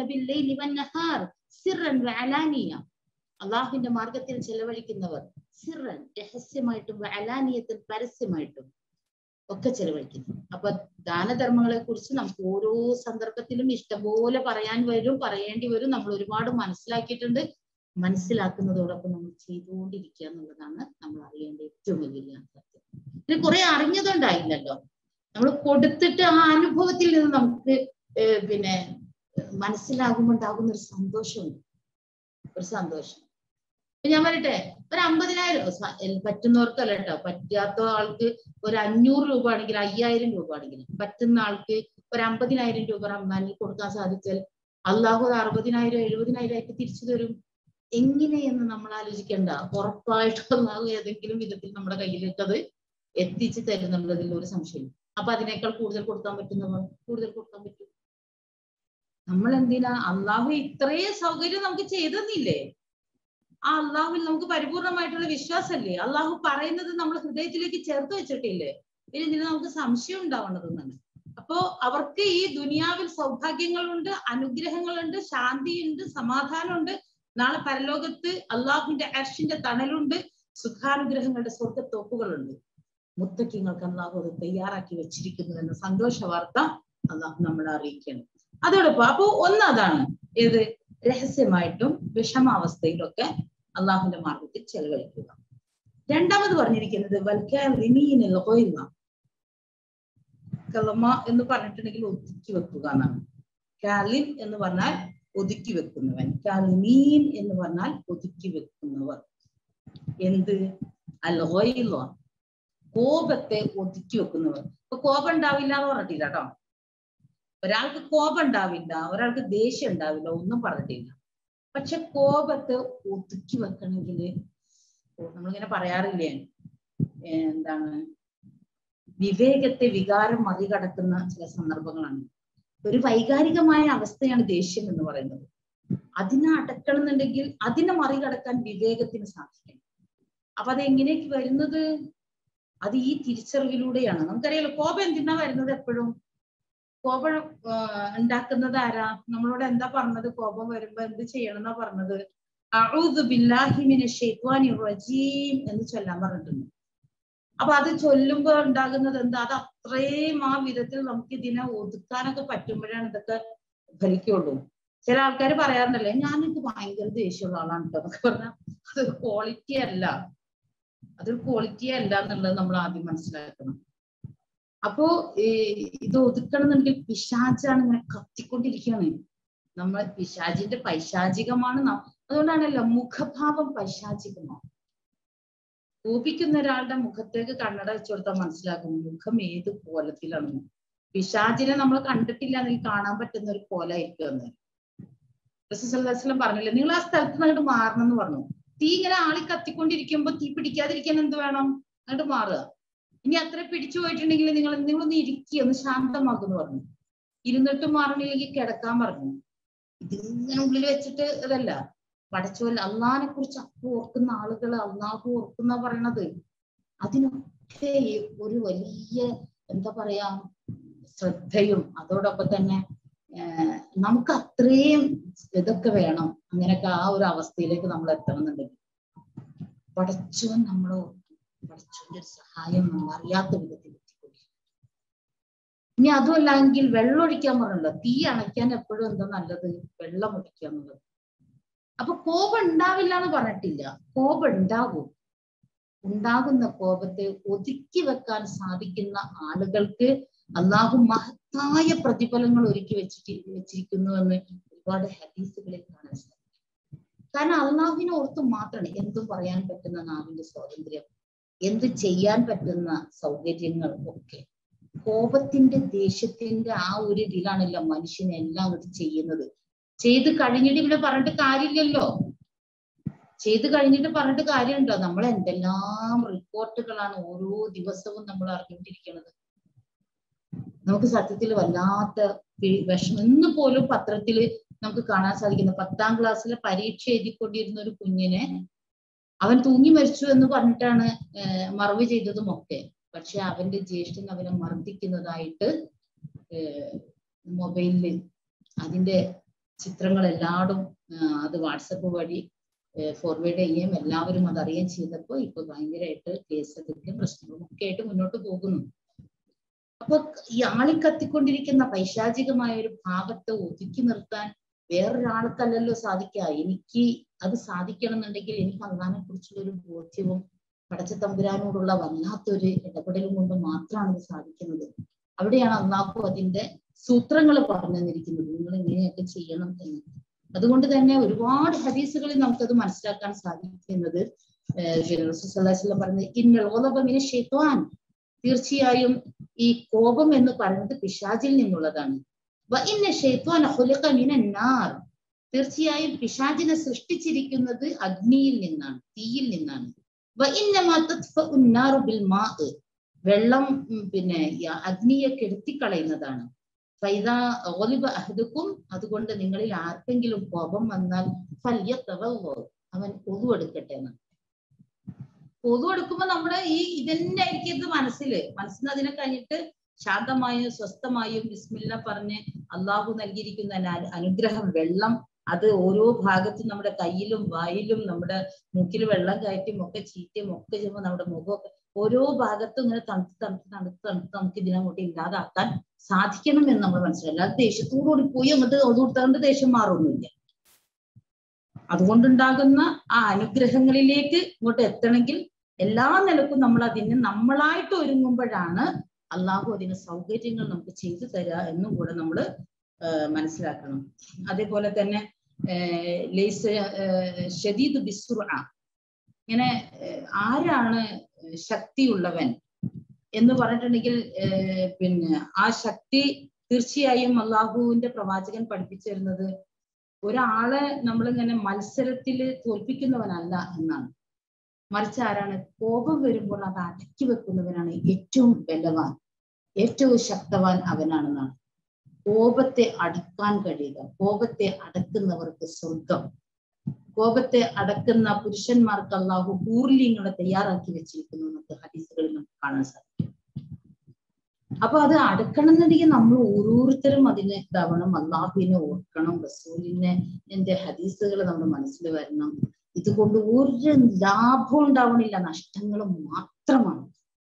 അള്ളാഹുവിന്റെ മാർഗത്തിൽ ചെലവഴിക്കുന്നവർ സിറൻ രഹസ്യമായിട്ടും അലാനിയത്തിൽ പരസ്യമായിട്ടും ഒക്കെ ചെലവഴിക്കുന്നു അപ്പൊ ദാനധർമ്മങ്ങളെ കുറിച്ച് നമുക്ക് ഓരോ സന്ദർഭത്തിലും ഇഷ്ടംപോലെ പറയാൻ വരും പറയേണ്ടി വരും നമ്മൾ ഒരുപാട് മനസ്സിലാക്കിയിട്ടുണ്ട് മനസ്സിലാക്കുന്നതോടൊപ്പം നമ്മൾ ചെയ്തുകൊണ്ടിരിക്കുക എന്നുള്ളതാണ് നമ്മൾ അറിയേണ്ട ഏറ്റവും വലിയ സത്യം ഇത് കുറെ അറിഞ്ഞതുണ്ടായില്ലല്ലോ നമ്മൾ കൊടുത്തിട്ട് ആ അനുഭവത്തിൽ നിന്ന് നമുക്ക് പിന്നെ മനസ്സിലാകുമ്പോൾ ഉണ്ടാകുന്ന ഒരു സന്തോഷമുണ്ട് ഒരു സന്തോഷം ഞാൻ പറയട്ടെ ഒരു അമ്പതിനായിരം പറ്റുന്നവർക്കല്ല കേട്ടോ പറ്റാത്ത ആൾക്ക് ഒരു അഞ്ഞൂറ് രൂപ ആണെങ്കിൽ അയ്യായിരം രൂപ ആണെങ്കിൽ പറ്റുന്ന ആൾക്ക് ഒരു അമ്പതിനായിരം രൂപ റംസാനിൽ കൊടുക്കാൻ സാധിച്ചാൽ അള്ളാഹു അറുപതിനായിരം എഴുപതിനായിരം ആയിട്ട് തിരിച്ചു തരും എങ്ങനെയെന്ന് നമ്മൾ ആലോചിക്കേണ്ട ഉറപ്പായിട്ടും അള്ളാഹു ഏതെങ്കിലും വിധത്തിൽ നമ്മുടെ കയ്യിലേക്ക് അത് എത്തിച്ചു തരുന്നുള്ളതിൽ ഒരു സംശയം അപ്പൊ അതിനേക്കാൾ കൂടുതൽ കൊടുക്കാൻ പറ്റുന്നവർ കൂടുതൽ കൊടുക്കാൻ പറ്റും നമ്മൾ എന്തിനാ അള്ളാഹു ഇത്രയും സൗകര്യം നമുക്ക് ചെയ്തെന്നില്ലേ ആ അള്ളാഹുവിൽ നമുക്ക് പരിപൂർണമായിട്ടുള്ള വിശ്വാസമല്ലേ അള്ളാഹു പറയുന്നത് നമ്മൾ ഹൃദയത്തിലേക്ക് ചേർത്ത് വെച്ചിട്ടില്ലേ ഇനി ഇതിന് നമുക്ക് സംശയം ഉണ്ടാവണതെന്നാണ് അപ്പോ അവർക്ക് ഈ ദുനിയാവിൽ സൗഭാഗ്യങ്ങളുണ്ട് അനുഗ്രഹങ്ങളുണ്ട് ശാന്തിയുണ്ട് സമാധാനമുണ്ട് നാളെ പരലോകത്ത് അള്ളാഹുവിന്റെ അർഷിന്റെ തണലുണ്ട് സുഖാനുഗ്രഹങ്ങളുടെ സ്വർഗത്തോപ്പുകളുണ്ട് മുത്തക്കിങ്ങൾക്ക് അള്ളാഹു അത് തയ്യാറാക്കി വെച്ചിരിക്കുന്നു എന്ന സന്തോഷ വാർത്ത അള്ളാഹു നമ്മളെ അറിയിക്കണം അതോടൊപ്പം അപ്പോ ഒന്ന് അതാണ് ഏത് രഹസ്യമായിട്ടും വിഷമാവസ്ഥയിലൊക്കെ അള്ളാഹുവിന്റെ മാർഗത്തിൽ ചെലവഴിക്കുക രണ്ടാമത് പറഞ്ഞിരിക്കുന്നത് കലമ എന്ന് പറഞ്ഞിട്ടുണ്ടെങ്കിൽ ഒതുക്കി വെക്കുക എന്നാണ് കാലിൻ എന്ന് പറഞ്ഞാൽ ഒതുക്കി വെക്കുന്നവൻ കാലിമീൻ എന്ന് പറഞ്ഞാൽ ഒതുക്കി വെക്കുന്നവർ എന്ത് അൽഹോയിലോ കോപത്തെ ഒതുക്കി വെക്കുന്നവർ ഇപ്പൊ കോപം ഉണ്ടാവില്ല എന്ന് പറഞ്ഞിട്ടില്ല കേട്ടോ ഒരാൾക്ക് കോപം ഉണ്ടാവില്ല ഒരാൾക്ക് ദേഷ്യം ഉണ്ടാവില്ല ഒന്നും പറഞ്ഞിട്ടില്ല പക്ഷെ കോപത്തെ ഒതുക്കി വെക്കണമെങ്കിൽ നമ്മളിങ്ങനെ പറയാറില്ലേ എന്താണ് വിവേകത്തെ വികാരം മറികടക്കുന്ന ചില സന്ദർഭങ്ങളാണ് ഒരു വൈകാരികമായ അവസ്ഥയാണ് ദേഷ്യം എന്ന് പറയുന്നത് അതിനെ അടക്കണമെന്നുണ്ടെങ്കിൽ അതിനെ മറികടക്കാൻ വിവേകത്തിന് സാധിക്കണം അപ്പൊ അത് എങ്ങനെയൊക്കെ വരുന്നത് അത് ഈ തിരിച്ചറിവിലൂടെയാണ് നമുക്കറിയാലോ കോപം എന്തിനാ വരുന്നത് എപ്പോഴും കോപം ഉണ്ടാക്കുന്നത് ആരാ നമ്മളോട് എന്താ പറഞ്ഞത് കോപം വരുമ്പോ എന്ത് ചെയ്യണം എന്നാ പറഞ്ഞത് അഊദു ബില്ലാഹി മിനശ് ശൈത്വാനിർ റജീം എന്ന് ചൊല്ലാൻ പറഞ്ഞിട്ടുണ്ട് അപ്പൊ അത് ചൊല്ലുമ്പോ ഉണ്ടാകുന്നത് എന്താ അത് അത്രയും ആ വിധത്തിൽ നമുക്ക് ഇതിനെ ഒതുക്കാനൊക്കെ പറ്റുമ്പോഴാണ് ഇതൊക്കെ ഫലിക്കുള്ളൂ ചില ആൾക്കാർ പറയാറുണ്ടല്ലേ ഞാനൊക്കെ ഭയങ്കര ദേഷ്യമുള്ള ആളാണ് കേട്ടോ എന്നൊക്കെ പറഞ്ഞാൽ അതൊരു ക്വാളിറ്റി അല്ല അതൊരു ക്വാളിറ്റി അല്ല എന്നുള്ളത് നമ്മൾ ആദ്യം മനസ്സിലാക്കണം അപ്പോ ഈ ഇത് ഒതുക്കണം എന്നുണ്ടെങ്കിൽ പിശാചാണ് ഇങ്ങനെ കത്തിക്കൊണ്ടിരിക്കുകയാണ് നമ്മൾ പിശാചിന്റെ പൈശാചികമാണ് നാം അതുകൊണ്ടാണല്ലോ മുഖഭാവം പൈശാചികമാണ് കോപിക്കുന്ന ഒരാളുടെ മുഖത്തേക്ക് കണ്ണട വെച്ചു കൊടുത്താൽ മനസ്സിലാക്കും മുഖം ഏത് കോലത്തിലാണെന്ന് പിശാചിനെ നമ്മൾ കണ്ടിട്ടില്ല എന്നെങ്കിൽ കാണാൻ പറ്റുന്ന ഒരു കോലായിരിക്കും എന്ന് റസൂസല്ലാസ്ലം പറഞ്ഞില്ലേ നിങ്ങൾ ആ സ്ഥലത്ത് നിന്ന് അങ്ങോട്ട് മാറണം എന്ന് പറഞ്ഞു തീ ഇങ്ങനെ ആളി കത്തിക്കൊണ്ടിരിക്കുമ്പോ തീ പിടിക്കാതിരിക്കാൻ എന്ത് വേണം അങ്ങോട്ട് മാറുക ഇനി അത്ര പിടിച്ചു പോയിട്ടുണ്ടെങ്കിൽ നിങ്ങൾ നിങ്ങളൊന്ന് ഇരിക്കുക ഒന്ന് ശാന്തമാക്കുന്നു പറഞ്ഞു ഇരുന്നിട്ട് മാറണില്ലെങ്കിൽ കിടക്കാൻ പറഞ്ഞു ഇതിങ്ങനെ ഉള്ളിൽ വെച്ചിട്ട് ഇതല്ല പടച്ചോൽ അള്ളഹാനെ കുറിച്ച് അപ്പൊ ഓർക്കുന്ന ആളുകൾ അള്ളാഹു ഓർക്കുന്ന പറയണത് അതിനൊക്കെ ഒരു വലിയ എന്താ പറയാ ശ്രദ്ധയും അതോടൊപ്പം തന്നെ നമുക്ക് അത്രയും ഇതൊക്കെ വേണം അങ്ങനെയൊക്കെ ആ ഒരു അവസ്ഥയിലേക്ക് നമ്മൾ എത്തണം എന്നുണ്ടെങ്കിൽ പടച്ചോൻ നമ്മൾ പടച്ചോന്റെ ഒരു സഹായം നമ്മൾ അറിയാത്ത വിധത്തിൽ എത്തിക്കൊണ്ടിരിക്കും ഇനി അതുമല്ല എങ്കിൽ വെള്ളം ഒഴിക്കാൻ പറഞ്ഞല്ലോ തീ അണയ്ക്കാൻ എപ്പോഴും എന്താ നല്ലത് വെള്ളം ഒഴിക്കുക എന്നുള്ളത് അപ്പൊ കോപം ഉണ്ടാവില്ല എന്ന് പറഞ്ഞിട്ടില്ല കോപം ഉണ്ടാകും ഉണ്ടാകുന്ന കോപത്തെ ഒതുക്കി വെക്കാൻ സാധിക്കുന്ന ആളുകൾക്ക് അള്ളാഹു മഹത്തായ പ്രതിഫലങ്ങൾ ഒരുക്കി വെച്ചിട്ട് വെച്ചിരിക്കുന്നു എന്ന് ഒരുപാട് ഹദീസുകളിൽ കാണാൻ സാധിക്കും കാരണം അള്ളാഹുവിനെ ഓർത്ത് മാത്രമാണ് എന്തും പറയാൻ പറ്റുന്ന നാവിന്റെ സ്വാതന്ത്ര്യം എന്ത് ചെയ്യാൻ പറ്റുന്ന സൗകര്യങ്ങൾ ഒക്കെ കോപത്തിന്റെ ദേഷ്യത്തിന്റെ ആ ഒരു ഇതിലാണല്ലോ മനുഷ്യനെ എല്ലാം അങ്ങോട്ട് ചെയ്യുന്നത് ചെയ്ത് കഴിഞ്ഞിട്ട് ഇവിടെ പറഞ്ഞിട്ട് കാര്യമില്ലല്ലോ ചെയ്ത് കഴിഞ്ഞിട്ട് പറഞ്ഞിട്ട് കാര്യമുണ്ടോ നമ്മൾ എന്തെല്ലാം റിപ്പോർട്ടുകളാണ് ഓരോ ദിവസവും നമ്മൾ അറിഞ്ഞുകൊണ്ടിരിക്കുന്നത് നമുക്ക് സത്യത്തിൽ വല്ലാത്ത വിഷമം ഇന്ന് പോലും പത്രത്തിൽ നമുക്ക് കാണാൻ സാധിക്കുന്ന പത്താം ക്ലാസ്സിലെ പരീക്ഷ എഴുതിക്കൊണ്ടിരുന്ന ഒരു കുഞ്ഞിനെ അവൻ തൂങ്ങി മരിച്ചു എന്ന് പറഞ്ഞിട്ടാണ് മറവ് ചെയ്തതും ഒക്കെ പക്ഷെ അവന്റെ ജ്യേഷ്ഠൻ അവനെ മർദ്ദിക്കുന്നതായിട്ട് മൊബൈലിൽ അതിന്റെ ചിത്രങ്ങൾ എല്ലായിടും അത് വാട്സപ്പ് വഴി ഫോർവേഡ് ചെയ്യുകയും എല്ലാവരും അത് അറിയുകയും ചെയ്തപ്പോൾ ഇപ്പൊ ഭയങ്കരമായിട്ട് കേസ് എടുക്കുകയും പ്രശ്നങ്ങളും ഒക്കെ ആയിട്ട് മുന്നോട്ട് പോകുന്നു അപ്പൊ ഈ ആളിക്കത്തിക്കൊണ്ടിരിക്കുന്ന പൈശാചികമായ ഒരു ഭാവത്തെ ഒതുക്കി നിർത്താൻ വേറൊരാൾക്കല്ലല്ലോ സാധിക്കുക എനിക്ക് അത് സാധിക്കണം എന്നുണ്ടെങ്കിൽ എനിക്ക് അള്ളാനെ കുറിച്ചുള്ള ഒരു ബോധ്യവും പടച്ച തമ്പുരാനോടുള്ള വല്ലാത്തൊരു ഇടപെടലും കൊണ്ട് മാത്രമാണ് ഇത് സാധിക്കുന്നത് അവിടെയാണ് അള്ളാഹു അതിന്റെ സൂത്രങ്ങൾ പറഞ്ഞു തന്നിരിക്കുന്നത് നിങ്ങൾ ഇങ്ങനെയൊക്കെ ചെയ്യണം എന്ന് അതുകൊണ്ട് തന്നെ ഒരുപാട് ഹദീസുകളിൽ നമുക്കത് മനസ്സിലാക്കാൻ സാധിക്കുന്നത് പറഞ്ഞത് ഇന്നലോലബമിനെ ഷെയ്ത്വാൻ തീർച്ചയായും ഈ കോപം എന്ന് പറയുന്നത് പിശാചിൽ നിന്നുള്ളതാണ് തീർച്ചയായും പിശാചിനെ സൃഷ്ടിച്ചിരിക്കുന്നത് അഗ്നിയിൽ നിന്നാണ് തീയിൽ നിന്നാണ് വെള്ളം പിന്നെ അഗ്നിയെ കെടുത്തിക്കളയുന്നതാണ് ഫൈദ ഓലിബ അഹദുക്കും അതുകൊണ്ട് നിങ്ങളിൽ ആർക്കെങ്കിലും കോപം വന്നാൽ അവൻ പൊതു എടുക്കട്ടെ എന്നാണ് പൊതു എടുക്കുമ്പോ നമ്മുടെ ഈ ഇതന്നെ ആയിരിക്കും മനസ്സിൽ മനസ്സിന് അതിനെ കഴിഞ്ഞിട്ട് ശാന്തമായും സ്വസ്ഥമായും ബിസ്മില്ല പറഞ്ഞ് അള്ളാഹു നൽകിയിരിക്കുന്ന അനുഗ്രഹം വെള്ളം അത് ഓരോ ഭാഗത്തും നമ്മുടെ കയ്യിലും വായിലും നമ്മുടെ മൂക്കിൽ വെള്ളം കയറ്റിയും ഒക്കെ ചീറ്റയും ഒക്കെ ചെയ്യുമ്പോൾ നമ്മുടെ മുഖമൊക്കെ ഓരോ ഭാഗത്തും ഇങ്ങനെ തണുത്ത് തണുത്ത് തണുത്ത് തണുത്ത് നമുക്ക് ഇതിനങ്ങോട്ട് ഇല്ലാതാക്കാൻ സാധിക്കണം എന്ന് നമ്മൾ മനസ്സിലായി അല്ലാതെ ദേഷ്യത്തോടുകൂടി പോയി അങ്ങോട്ട് ഒതുകൊടുത്താണ്ട് ദേഷ്യം മാറൊന്നുമില്ല അതുകൊണ്ടുണ്ടാകുന്ന ആ അനുഗ്രഹങ്ങളിലേക്ക് ഇങ്ങോട്ട് എത്തണമെങ്കിൽ എല്ലാ നിലക്കും നമ്മൾ അതിന് നമ്മളായിട്ട് ഒരുങ്ങുമ്പോഴാണ് അള്ളാഹു അതിന് സൗകര്യങ്ങൾ നമുക്ക് ചെയ്തു തരിക എന്നും കൂടെ നമ്മൾ മനസ്സിലാക്കണം അതേപോലെ തന്നെ ഷദീദ് ബിസുറ ഇങ്ങനെ ആരാണ് ശക്തിയുള്ളവൻ എന്ന് പറഞ്ഞിട്ടുണ്ടെങ്കിൽ പിന്നെ ആ ശക്തി തീർച്ചയായും അള്ളാഹുവിന്റെ പ്രവാചകൻ പഠിപ്പിച്ചു തരുന്നത് ഒരാളെ നമ്മളിങ്ങനെ മത്സരത്തിൽ തോൽപ്പിക്കുന്നവനല്ല എന്നാണ് മറിച്ച് ആരാണ് കോപം വരുമ്പോൾ അത് അടക്കി വെക്കുന്നവനാണ് ഏറ്റവും ബലവാൻ ഏറ്റവും ശക്തവാൻ അവനാണെന്നാണ് കോപത്തെ അടക്കാൻ കഴിയുക കോപത്തെ അടക്കുന്നവർക്ക് സ്വർഗം കോപത്തെ അടക്കുന്ന പുരുഷന്മാർക്ക് അള്ളാഹു പൂർലിങ്ങളെ തയ്യാറാക്കി വെച്ചിരിക്കുന്നു എന്നൊക്കെ ഹദീസുകളിൽ നമുക്ക് കാണാൻ സാധിക്കും അപ്പൊ അത് അടക്കണം എന്നുണ്ടെങ്കിൽ നമ്മൾ ഓരോരുത്തരും അതിന് ഇതാവണം അള്ളാഹുവിനെ ഓർക്കണം റസൂലിനെ എന്റെ ഹദീസുകൾ നമ്മുടെ മനസ്സിൽ വരണം ഇതുകൊണ്ട് ഒരു ലാഭം ഉണ്ടാവണില്ല നഷ്ടങ്ങൾ മാത്രമാണ്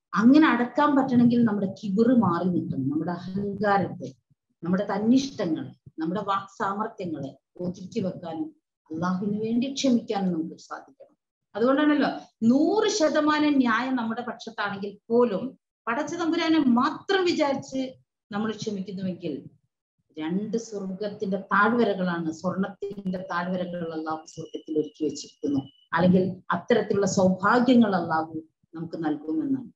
അങ്ങനെ അടക്കാൻ പറ്റണമെങ്കിൽ നമ്മുടെ കിബിറ് മാറി നിൽക്കണം നമ്മുടെ അഹങ്കാരത്തെ നമ്മുടെ തന്നിഷ്ടങ്ങളെ നമ്മുടെ വാക് സാമർത്ഥ്യങ്ങളെ ഒതുക്കി വെക്കാനും അള്ളാഹുവിന് വേണ്ടി ക്ഷമിക്കാനും നമുക്ക് സാധിക്കണം അതുകൊണ്ടാണല്ലോ നൂറ് ശതമാനം ന്യായം നമ്മുടെ പക്ഷത്താണെങ്കിൽ പോലും പടച്ച തമ്പുരാനെ മാത്രം വിചാരിച്ച് നമ്മൾ ക്ഷമിക്കുന്നുവെങ്കിൽ രണ്ട് സ്വർഗത്തിന്റെ താഴ്വരകളാണ് സ്വർണത്തിന്റെ താഴ്വരകൾ അള്ളാഹു സ്വർഗത്തിൽ ഒരുക്കി വെച്ചിരിക്കുന്നു അല്ലെങ്കിൽ അത്തരത്തിലുള്ള സൗഭാഗ്യങ്ങൾ അള്ളാഹു നമുക്ക് നൽകുമെന്നാണ്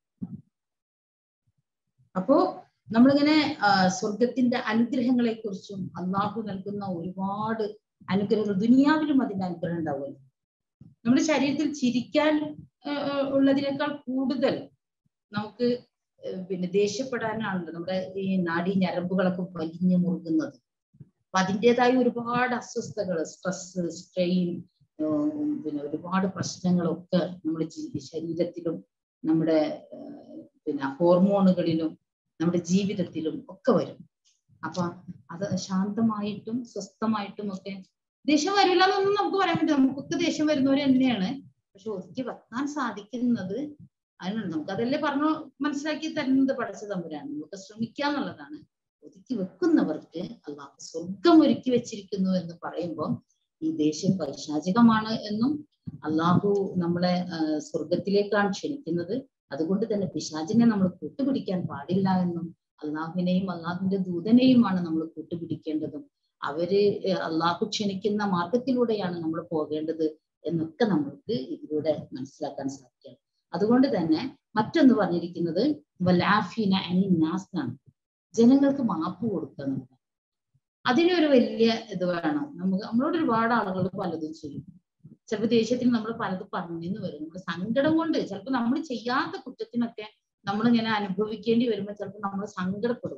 അപ്പോ നമ്മളിങ്ങനെ സ്വർഗത്തിന്റെ അനുഗ്രഹങ്ങളെ കുറിച്ചും അള്ളാഹു നൽകുന്ന ഒരുപാട് അനുഗ്രഹങ്ങൾ ദുനിയാവിലും അതിന്റെ അനുഗ്രഹം ഉണ്ടാവുമല്ലോ നമ്മുടെ ശരീരത്തിൽ ചിരിക്കാൻ ഉള്ളതിനേക്കാൾ കൂടുതൽ നമുക്ക് പിന്നെ ദേഷ്യപ്പെടാനാണല്ലോ നമ്മുടെ ഈ നാഡീ ഞരമ്പുകളൊക്കെ വലിഞ്ഞു മുറുകുന്നത് അപ്പൊ അതിൻ്റെതായ ഒരുപാട് അസ്വസ്ഥകൾ സ്ട്രെസ് സ്ട്രെയിൻ പിന്നെ ഒരുപാട് പ്രശ്നങ്ങളൊക്കെ നമ്മുടെ ശരീരത്തിലും നമ്മുടെ പിന്നെ ഹോർമോണുകളിലും നമ്മുടെ ജീവിതത്തിലും ഒക്കെ വരും അപ്പൊ അത് ശാന്തമായിട്ടും സ്വസ്ഥമായിട്ടും ഒക്കെ ദേഷ്യം വരില്ല എന്നൊന്നും നമുക്ക് പറയാൻ പറ്റില്ല നമുക്കൊക്കെ ദേഷ്യം വരുന്നവർ തന്നെയാണ് പക്ഷെ ഒതുക്കി വെക്കാൻ സാധിക്കുന്നത് അതിനാണ് നമുക്ക് അതല്ലേ പറഞ്ഞു മനസ്സിലാക്കി തരുന്നത് പഠിച്ച തമ്പുരാണ് നമുക്ക് ശ്രമിക്കുക എന്നുള്ളതാണ് ഒതുക്കി വെക്കുന്നവർക്ക് അള്ളാഹ് സ്വർഗം ഒരുക്കി വെച്ചിരിക്കുന്നു എന്ന് പറയുമ്പോൾ ഈ ദേഷ്യം പൈശാചികമാണ് എന്നും അള്ളാഹു നമ്മളെ സ്വർഗത്തിലേക്കാണ് ക്ഷണിക്കുന്നത് അതുകൊണ്ട് തന്നെ പിശാചിനെ നമ്മൾ കൂട്ടുപിടിക്കാൻ പാടില്ല എന്നും അള്ളാഹുവിനെയും അള്ളാഹുവിന്റെ ദൂതനെയുമാണ് നമ്മൾ കൂട്ടുപിടിക്കേണ്ടതും അവര് അള്ളാഹു ക്ഷണിക്കുന്ന മാർഗത്തിലൂടെയാണ് നമ്മൾ പോകേണ്ടത് എന്നൊക്കെ നമ്മൾക്ക് ഇതിലൂടെ മനസ്സിലാക്കാൻ സാധിക്കും അതുകൊണ്ട് തന്നെ മറ്റൊന്ന് പറഞ്ഞിരിക്കുന്നത് വലാഫീന നാസ്നാണ് ജനങ്ങൾക്ക് മാപ്പ് കൊടുക്കുക എന്നുള്ളത് അതിനൊരു വലിയ ഇത് വേണം നമുക്ക് നമ്മളോട് ഒരുപാട് ആളുകൾ പലതും ചെയ്യും ചിലപ്പോൾ ദേഷ്യത്തിൽ നമ്മൾ പലതും പറഞ്ഞെന്ന് വരും നമ്മുടെ സങ്കടം കൊണ്ട് ചിലപ്പോൾ നമ്മൾ ചെയ്യാത്ത കുറ്റത്തിനൊക്കെ നമ്മളിങ്ങനെ അനുഭവിക്കേണ്ടി വരുമ്പോൾ ചിലപ്പോൾ നമ്മൾ സങ്കടപ്പെടും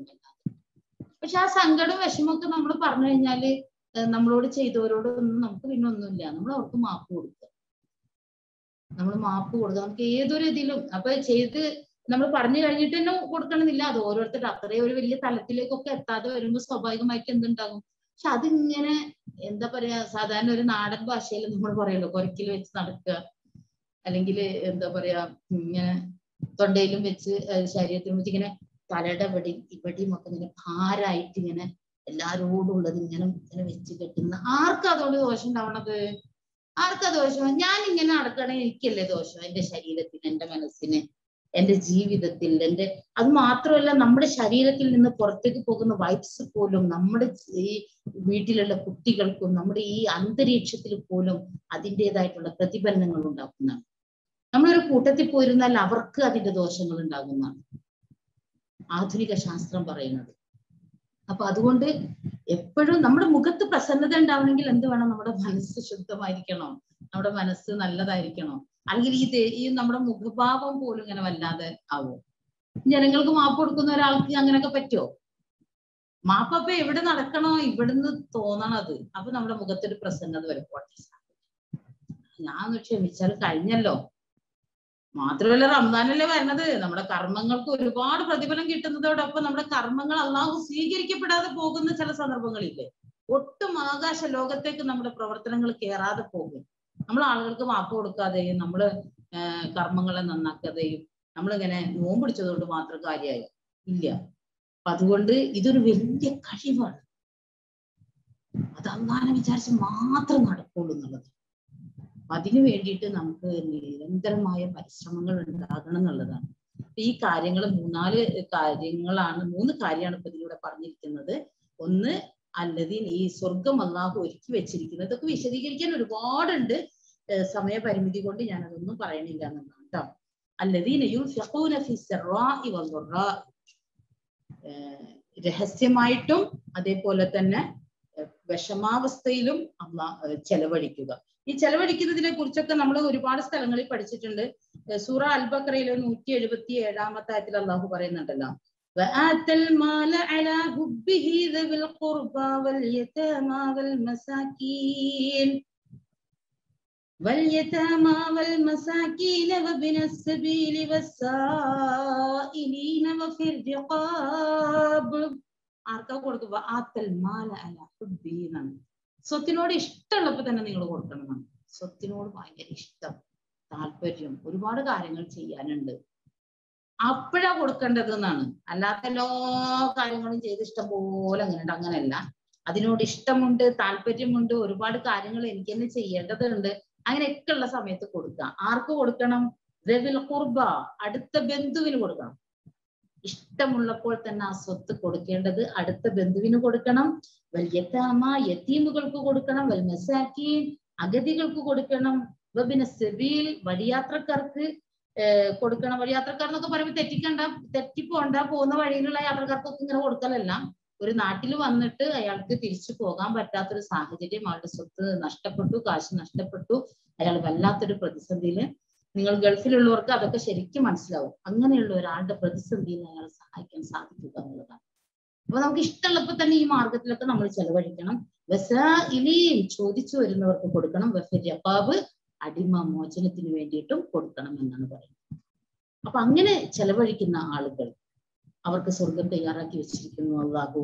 പക്ഷെ ആ സങ്കടം വിഷമമൊക്കെ നമ്മൾ പറഞ്ഞു കഴിഞ്ഞാല് നമ്മളോട് ചെയ്തവരോടൊന്നും നമുക്ക് പിന്നെ ഒന്നുമില്ല നമ്മൾ അവർക്ക് മാപ്പ് കൊടുക്കുക നമ്മൾ മാപ്പ് കൊടുക്കുക നമുക്ക് ഏതൊരു ഇതിലും അപ്പൊ ചെയ്ത് നമ്മൾ പറഞ്ഞു കഴിഞ്ഞിട്ട് തന്നെ കൊടുക്കണമെന്നില്ല അത് ഓരോരുത്തരുടെ അത്രയും ഒരു വലിയ തലത്തിലേക്കൊക്കെ എത്താതെ വരുമ്പോൾ സ്വാഭാവികമായിട്ട് എന്തുണ്ടാകും പക്ഷെ അതിങ്ങനെ എന്താ പറയാ സാധാരണ ഒരു നാടൻ ഭാഷയിൽ നമ്മൾ പറയല്ലോ കുരക്കിൽ വെച്ച് നടക്കുക അല്ലെങ്കിൽ എന്താ പറയാ ഇങ്ങനെ തൊണ്ടയിലും വെച്ച് ശരീരത്തിലും വെച്ച് ഇങ്ങനെ തലയുടെ ഇവിടെയും ഇവിടെയും ഒക്കെ ഇങ്ങനെ ഭാരമായിട്ട് ഇങ്ങനെ എല്ലാരോടും ഉള്ളത് ഇങ്ങനെ ഇങ്ങനെ വെച്ച് കെട്ടുന്ന ആർക്കാ അതുകൊണ്ട് ദോഷം ഉണ്ടാവണത് ആർക്കാ ദോഷം ഞാൻ ഇങ്ങനെ നടക്കണേ എനിക്കല്ലേ ദോഷം എന്റെ ശരീരത്തിന് എന്റെ മനസ്സിന് എന്റെ ജീവിതത്തിൽ എന്റെ അത് മാത്രമല്ല നമ്മുടെ ശരീരത്തിൽ നിന്ന് പുറത്തേക്ക് പോകുന്ന വൈബ്സ് പോലും നമ്മുടെ ഈ വീട്ടിലുള്ള കുട്ടികൾക്കും നമ്മുടെ ഈ അന്തരീക്ഷത്തിൽ പോലും അതിൻ്റെതായിട്ടുള്ള പ്രതിഫലനങ്ങൾ ഉണ്ടാക്കുന്നതാണ് നമ്മളൊരു കൂട്ടത്തിൽ പോയിരുന്നാൽ അവർക്ക് അതിന്റെ ദോഷങ്ങൾ ഉണ്ടാകുന്നതാണ് ആധുനിക ശാസ്ത്രം പറയുന്നത് അപ്പൊ അതുകൊണ്ട് എപ്പോഴും നമ്മുടെ മുഖത്ത് പ്രസന്നത ഉണ്ടാവണമെങ്കിൽ എന്ത് വേണം നമ്മുടെ മനസ്സ് ശുദ്ധമായിരിക്കണം നമ്മുടെ മനസ്സ് നല്ലതായിരിക്കണം അല്ലെങ്കിൽ ഈ ഈ നമ്മുടെ മുഖഭാവം പോലും ഇങ്ങനെ വല്ലാതെ ആവും ജനങ്ങൾക്ക് മാപ്പ് കൊടുക്കുന്ന ഒരാൾക്ക് അങ്ങനെയൊക്കെ പറ്റുമോ മാപ്പ് അപ്പൊ എവിടെ നടക്കണോ ഇവിടുന്ന് തോന്നണത് അപ്പൊ നമ്മുടെ മുഖത്തൊരു പ്രസന്നത വരും ഞാൻ ക്ഷമിച്ചാൽ കഴിഞ്ഞല്ലോ മാത്രമല്ല റംസാനല്ലേ വരുന്നത് നമ്മുടെ കർമ്മങ്ങൾക്ക് ഒരുപാട് പ്രതിഫലം കിട്ടുന്നതോടൊപ്പം നമ്മുടെ കർമ്മങ്ങൾ അള്ളാഹു സ്വീകരിക്കപ്പെടാതെ പോകുന്ന ചില സന്ദർഭങ്ങളില്ലേ ഒട്ടും ആകാശ ലോകത്തേക്ക് നമ്മുടെ പ്രവർത്തനങ്ങൾ കയറാതെ പോകും നമ്മൾ ആളുകൾക്ക് മാപ്പ് കൊടുക്കാതെയും നമ്മൾ കർമ്മങ്ങളെ നന്നാക്കാതെയും നമ്മളിങ്ങനെ നോമ്പ് മാത്രം കാര്യമായി ഇല്ല അപ്പൊ അതുകൊണ്ട് ഇതൊരു വലിയ കഴിവാണ് അത് അള്ളാനെ വിചാരിച്ച് മാത്രം നടക്കുള്ളൂ എന്നുള്ളത് അതിനു വേണ്ടിയിട്ട് നമുക്ക് നിരന്തരമായ പരിശ്രമങ്ങൾ ഉണ്ടാകണം എന്നുള്ളതാണ് ഈ കാര്യങ്ങൾ മൂന്നാല് കാര്യങ്ങളാണ് മൂന്ന് കാര്യമാണ് ഇപ്പൊ ഇതിലൂടെ പറഞ്ഞിരിക്കുന്നത് ഒന്ന് അല്ലതീൻ ഈ സ്വർഗം അള്ളാഹു ഒരുക്കി വെച്ചിരിക്കുന്നത് ഇതൊക്കെ വിശദീകരിക്കാൻ ഒരുപാടുണ്ട് സമയപരിമിതി കൊണ്ട് ഞാൻ അതൊന്നും പറയണില്ല എന്നുള്ളതാണ് കേട്ടോ അല്ലതീൻ രഹസ്യമായിട്ടും അതേപോലെ തന്നെ വിഷമാവസ്ഥയിലും അള്ളാ ചെലവഴിക്കുക ഈ ചെലവഴിക്കുന്നതിനെ കുറിച്ചൊക്കെ നമ്മൾ ഒരുപാട് സ്ഥലങ്ങളിൽ പഠിച്ചിട്ടുണ്ട് സൂറ അൽബക്രയിലെ നൂറ്റി എഴുപത്തി ഏഴാമത്തെ ആയത്തിൽ അള്ളാഹു പറയുന്നുണ്ടല്ലോ وآتى المال على حبه ذوي القربى واليتامى والمساكين واليتامى والمساكين وابن السبيل والسائلين وفي الرقاب ആർക്കാ കൊടുക്കുക ആത്തൽ മാല അല ഹുബി എന്നാണ് സ്വത്തിനോട് ഇഷ്ടമുള്ളപ്പോ തന്നെ നിങ്ങൾ കൊടുക്കണം എന്നാണ് സ്വത്തിനോട് ഭയങ്കര ഇഷ്ടം താല്പര്യം ഒരുപാട് കാര്യങ്ങൾ ചെയ്യാനുണ്ട് അപ്പോഴാ കൊടുക്കേണ്ടത് എന്നാണ് അല്ലാത്ത എല്ലാ കാര്യങ്ങളും ചെയ്ത് ഇഷ്ടം പോലെ അങ്ങനെ അങ്ങനെയല്ല അതിനോട് ഇഷ്ടമുണ്ട് താല്പര്യമുണ്ട് ഒരുപാട് കാര്യങ്ങൾ എനിക്ക് തന്നെ ചെയ്യേണ്ടതുണ്ട് അങ്ങനെയൊക്കെ ഉള്ള സമയത്ത് കൊടുക്കുക ആർക്ക് കൊടുക്കണം രവിൽ കുർബ അടുത്ത ബന്ധുവിന് കൊടുക്കണം ഇഷ്ടമുള്ളപ്പോൾ തന്നെ ആ സ്വത്ത് കൊടുക്കേണ്ടത് അടുത്ത ബന്ധുവിന് കൊടുക്കണം വല്യത്താമ യത്തീമുകൾക്ക് കൊടുക്കണം വൽ മസാക്കീൻ അഗതികൾക്ക് കൊടുക്കണം വബിന സെബീൽ വഴിയാത്രക്കാർക്ക് ഏർ കൊടുക്കണം വഴിയാത്രക്കാർ എന്നൊക്കെ പറയുമ്പോൾ തെറ്റിക്കണ്ട തെറ്റിപ്പോണ്ട പോകുന്ന വഴിയിലുള്ള യാത്രക്കാർക്കൊക്കെ ഇങ്ങനെ കൊടുക്കലല്ല ഒരു നാട്ടിൽ വന്നിട്ട് അയാൾക്ക് തിരിച്ചു പോകാൻ പറ്റാത്തൊരു സാഹചര്യം അയാളുടെ സ്വത്ത് നഷ്ടപ്പെട്ടു കാശ് നഷ്ടപ്പെട്ടു അയാൾ വല്ലാത്തൊരു പ്രതിസന്ധിയില് നിങ്ങൾ ഗൾഫിലുള്ളവർക്ക് അതൊക്കെ ശരിക്കും മനസ്സിലാവും അങ്ങനെയുള്ള ഒരാളുടെ പ്രതിസന്ധിയിൽ അയാളെ സഹായിക്കാൻ സാധിക്കുക എന്നുള്ളതാണ് അപ്പൊ നമുക്ക് ഇഷ്ടമുള്ളപ്പോ തന്നെ ഈ മാർഗത്തിലൊക്കെ നമ്മൾ ചെലവഴിക്കണം വെസായിലീൻ ചോദിച്ചു വരുന്നവർക്ക് കൊടുക്കണം വെഫരിയപ്പാബ് അടിമ മോചനത്തിന് വേണ്ടിയിട്ടും കൊടുക്കണം എന്നാണ് പറയുന്നത് അപ്പൊ അങ്ങനെ ചെലവഴിക്കുന്ന ആളുകൾ അവർക്ക് സ്വർഗം തയ്യാറാക്കി വെച്ചിരിക്കുന്നു അള്ളാഹു